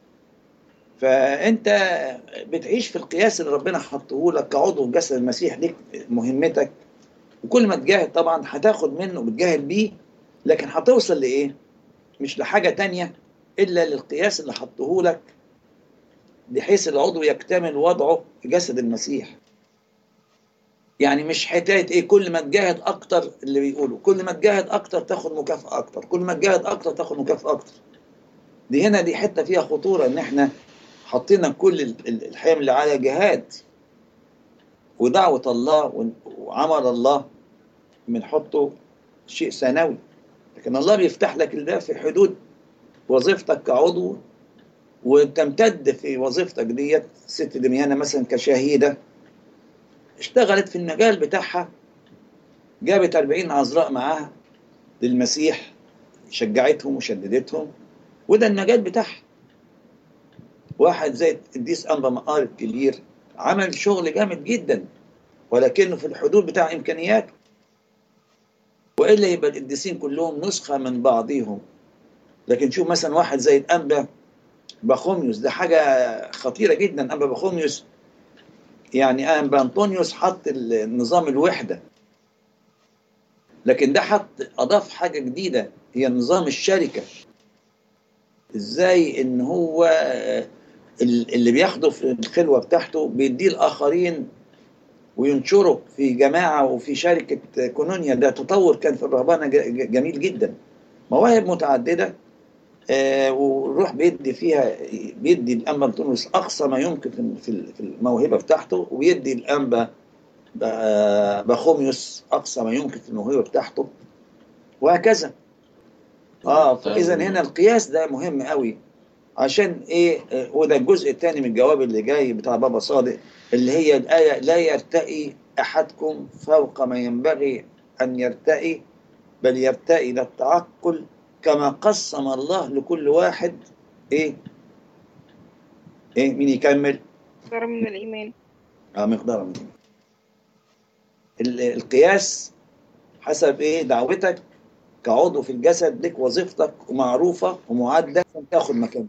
فأنت بتعيش في القياس اللي ربنا حطه لك كعضو في جسد المسيح ليك مهمتك وكل ما تجاهد طبعا هتاخد منه بتجاهد بيه لكن هتوصل لإيه؟ مش لحاجة تانية إلا للقياس اللي حطه لك بحيث العضو يكتمل وضعه في جسد المسيح يعني مش حكايه ايه كل ما تجاهد اكتر اللي بيقولوا كل ما تجاهد اكتر تاخد مكافاه اكتر كل ما تجاهد اكتر تاخد مكافاه اكتر دي هنا دي حته فيها خطوره ان احنا حطينا كل الحمل على جهاد ودعوه الله وعمل الله بنحطه شيء ثانوي لكن الله بيفتح لك الباب في حدود وظيفتك كعضو وتمتد في وظيفتك ديت ست دميانه مثلا كشهيده اشتغلت في المجال بتاعها جابت 40 عذراء معاها للمسيح شجعتهم وشددتهم وده المجال بتاعها واحد زي القديس انبا مقار الكبير عمل شغل جامد جدا ولكنه في الحدود بتاع امكانياته والا يبقى القديسين كلهم نسخه من بعضهم لكن شوف مثلا واحد زي الانبا باخوميوس ده حاجه خطيره جدا انبا باخوميوس يعني انبا انطونيوس حط نظام الوحده لكن ده حط اضاف حاجه جديده هي نظام الشركه ازاي ان هو اللي بياخده في الخلوه بتاعته بيديه الاخرين وينشره في جماعه وفي شركه كونونيا ده تطور كان في الرهبانه جميل جدا مواهب متعدده آه وروح بيدي فيها بيدي الانبا انطونيوس اقصى ما يمكن في الموهبه بتاعته ويدي الانبا بخوميوس اقصى ما يمكن في الموهبه بتاعته وهكذا اه فاذا هنا القياس ده مهم قوي عشان ايه وده الجزء الثاني من الجواب اللي جاي بتاع بابا صادق اللي هي الايه لا يرتقي احدكم فوق ما ينبغي ان يرتقي بل يرتقي للتعقل كما قسم الله لكل واحد ايه ايه مين يكمل
مقدار من الإيمان
اه مقدار من الإيمان القياس حسب ايه دعوتك كعضو في الجسد لك وظيفتك ومعروفة ومعدة عشان تاخد مكان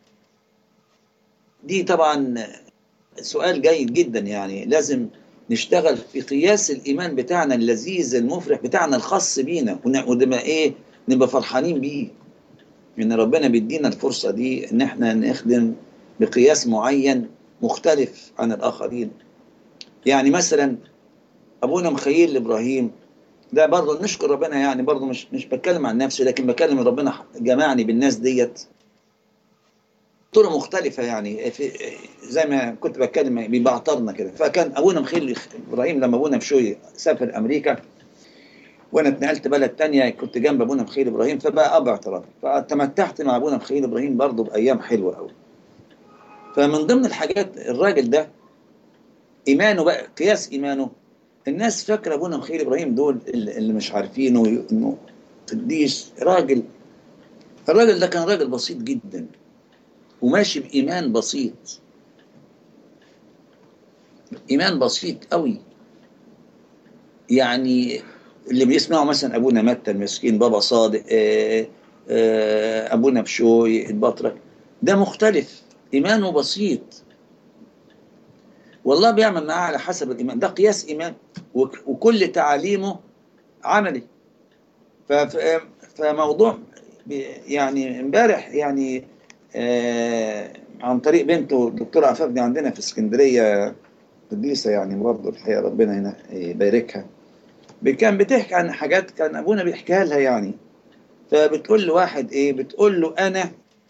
دي طبعا سؤال جيد جدا يعني لازم نشتغل في قياس الإيمان بتاعنا اللذيذ المفرح بتاعنا الخاص بينا ونبقى ايه نبقى فرحانين بيه ان ربنا بيدينا الفرصه دي ان احنا نخدم بقياس معين مختلف عن الاخرين يعني مثلا ابونا مخيل ابراهيم ده برضه نشكر ربنا يعني برضه مش مش بتكلم عن نفسي لكن بكلم ربنا جمعني بالناس ديت طرق مختلفة يعني في زي ما كنت بتكلم بيبعترنا كده فكان ابونا مخيل ابراهيم لما ابونا مشوي سافر امريكا وانا اتنقلت بلد تانية كنت جنب ابونا مخيل ابراهيم فبقى اب اعتراف فتمتعت مع ابونا مخيل ابراهيم برضه بايام حلوه قوي فمن ضمن الحاجات الراجل ده ايمانه بقى قياس ايمانه الناس فاكره ابونا مخيل ابراهيم دول اللي مش عارفينه انه قديس راجل الراجل ده كان راجل بسيط جدا وماشي بايمان بسيط ايمان بسيط قوي يعني اللي بيسمعوا مثلا ابونا متى المسكين بابا صادق آآ آآ ابونا بشوي البطرك ده مختلف ايمانه بسيط والله بيعمل معاه على حسب الايمان ده قياس ايمان وكل تعاليمه عملي فموضوع يعني امبارح يعني عن طريق بنته الدكتوره عفاف دي عندنا في اسكندريه قديسه يعني برضه الحقيقه ربنا هنا يباركها كان بتحكي عن حاجات كان ابونا بيحكيها لها يعني فبتقول لواحد ايه بتقول له انا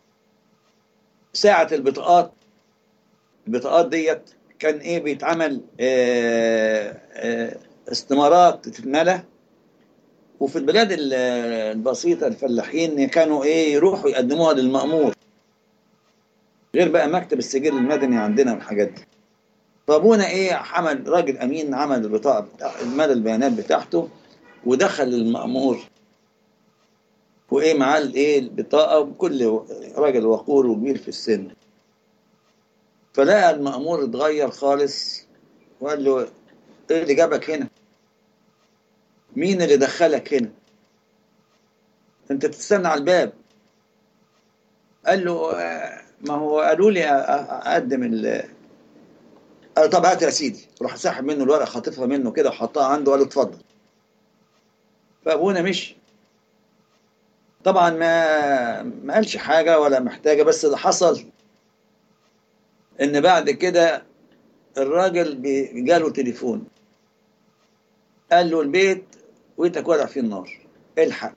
ساعة البطاقات البطاقات ديت كان ايه بيتعمل آه آه استمارات تتملى وفي البلاد البسيطة الفلاحين كانوا ايه يروحوا يقدموها للمأمور غير بقى مكتب السجل المدني عندنا والحاجات دي فابونا ايه عمل راجل امين عمل البطاقه بتاع مدى البيانات بتاعته ودخل المأمور وايه معاه الايه البطاقه وكل راجل وقور وكبير في السن فلقى المأمور اتغير خالص وقال له ايه اللي جابك هنا مين اللي دخلك هنا انت تستنى على الباب قال له آه، ما هو قالوا لي أ- أ- اقدم ال قال طب هات يا سيدي راح ساحب منه الورقه خاطفها منه كده وحطها عنده وقال له اتفضل فابونا مشي طبعا ما ما قالش حاجه ولا محتاجه بس اللي حصل ان بعد كده الراجل بي- جاله تليفون قال له البيت ويتك ولع فيه النار الحق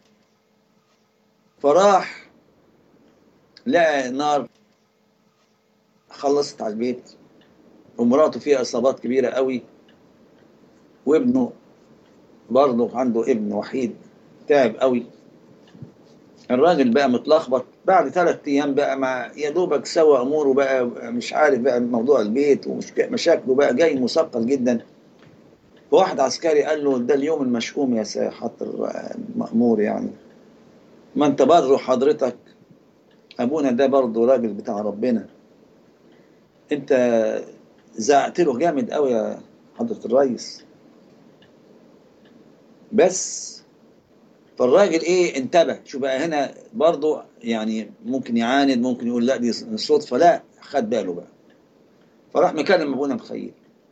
فراح لقى النار خلصت على البيت ومراته فيها اصابات كبيره قوي وابنه برضه عنده ابن وحيد تعب قوي الراجل بقى متلخبط بعد ثلاث ايام بقى مع يا دوبك سوى اموره بقى مش عارف بقى موضوع البيت ومشاكله بقى جاي مثقل جدا واحد عسكري قال له ده اليوم المشؤوم يا سيحة المأمور يعني ما انت برضه حضرتك ابونا ده برضه راجل بتاع ربنا انت زعقت له جامد قوي يا حضرة الرئيس بس فالراجل ايه انتبه شو بقى هنا برضه يعني ممكن يعاند ممكن يقول لا دي صدفة لا خد باله بقى فراح مكلم ابونا مخيل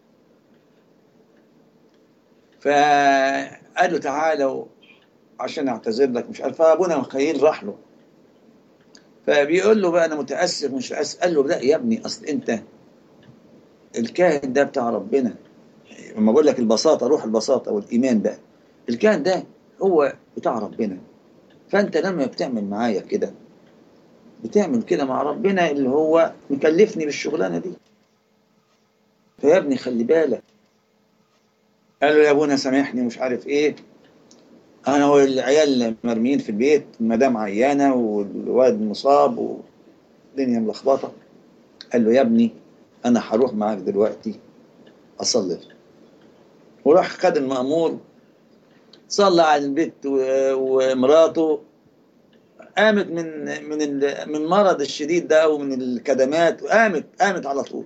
فقال له تعالى عشان اعتذر لك مش عارف فابونا مخيل راح له فبيقول له بقى انا متاسف مش متاسف قال له لا يا ابني اصل انت الكاهن ده بتاع ربنا لما بقول لك البساطه روح البساطه والايمان بقى الكاهن ده هو بتاع ربنا فانت لما بتعمل معايا كده بتعمل كده مع ربنا اللي هو مكلفني بالشغلانه دي فيا ابني خلي بالك قال له يا ابونا سامحني مش عارف ايه انا والعيال مرميين في البيت المدام عيانه والواد مصاب والدنيا ملخبطه قال له يا ابني انا هروح معاك دلوقتي اصلي وراح خد المأمور صلى على البيت ومراته قامت من من من المرض الشديد ده ومن الكدمات قامت قامت على طول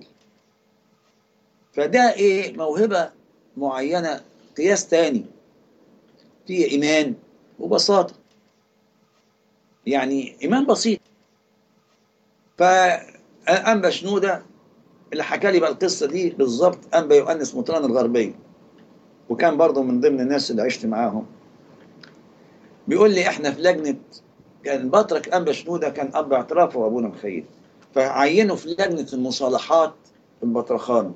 فده ايه موهبه معينه قياس تاني فيه ايمان وبساطه يعني ايمان بسيط فأنبا شنودة اللي حكى لي بقى القصه دي بالظبط أنبا يؤنس مطران الغربيه وكان برضه من ضمن الناس اللي عشت معاهم بيقول لي احنا في لجنه كان بطرك انبا شنوده كان اب اعترافه وابونا مخيل فعينوا في لجنه المصالحات في البطرخانه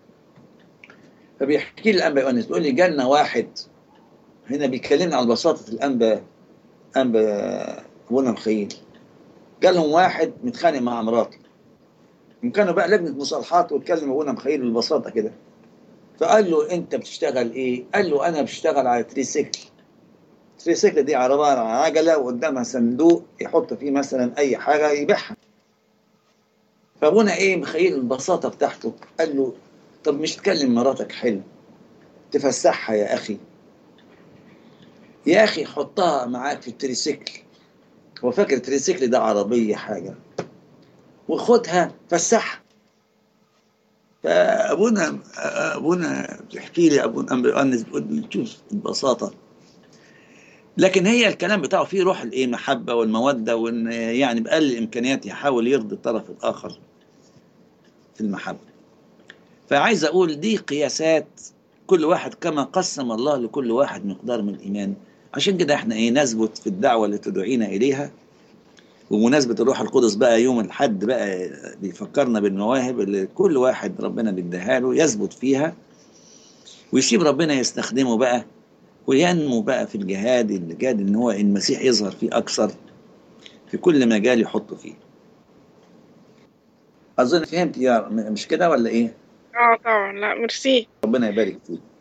فبيحكي لي الانبا يؤنس بيقول لي جالنا واحد هنا بيكلمنا على بساطه الانبا انبا ابونا مخيل جالهم واحد متخانق مع مراته كانوا بقى لجنه مصالحات واتكلم ابونا مخيل بالبساطه كده فقال له انت بتشتغل ايه؟ قال له انا بشتغل على تريسيكل التريسيكل دي عباره عن عجله وقدامها صندوق يحط فيه مثلا اي حاجه يبيعها فابونا ايه مخيل البساطه بتاعته قال له طب مش تكلم مراتك حلو تفسحها يا اخي يا اخي حطها معاك في التريسيكل هو فاكر التريسيكل ده عربيه حاجه وخدها فسحها فابونا ابونا بيحكي لي ابونا امر انس بيقول لي شوف البساطه لكن هي الكلام بتاعه فيه روح الايه المحبه والموده وان يعني باقل الامكانيات يحاول يرضي الطرف الاخر في المحبه فعايز اقول دي قياسات كل واحد كما قسم الله لكل واحد مقدار من الايمان عشان كده احنا ايه نثبت في الدعوه اللي تدعينا اليها ومناسبة الروح القدس بقى يوم الحد بقى بيفكرنا بالمواهب اللي كل واحد ربنا بيديها له يثبت فيها ويسيب ربنا يستخدمه بقى وينمو بقى في الجهاد الجهاد ان هو المسيح يظهر فيه اكثر في كل مجال يحطه فيه اظن فهمت يا مش كده ولا ايه
اه طبعا لا ميرسي
ربنا يبارك فيك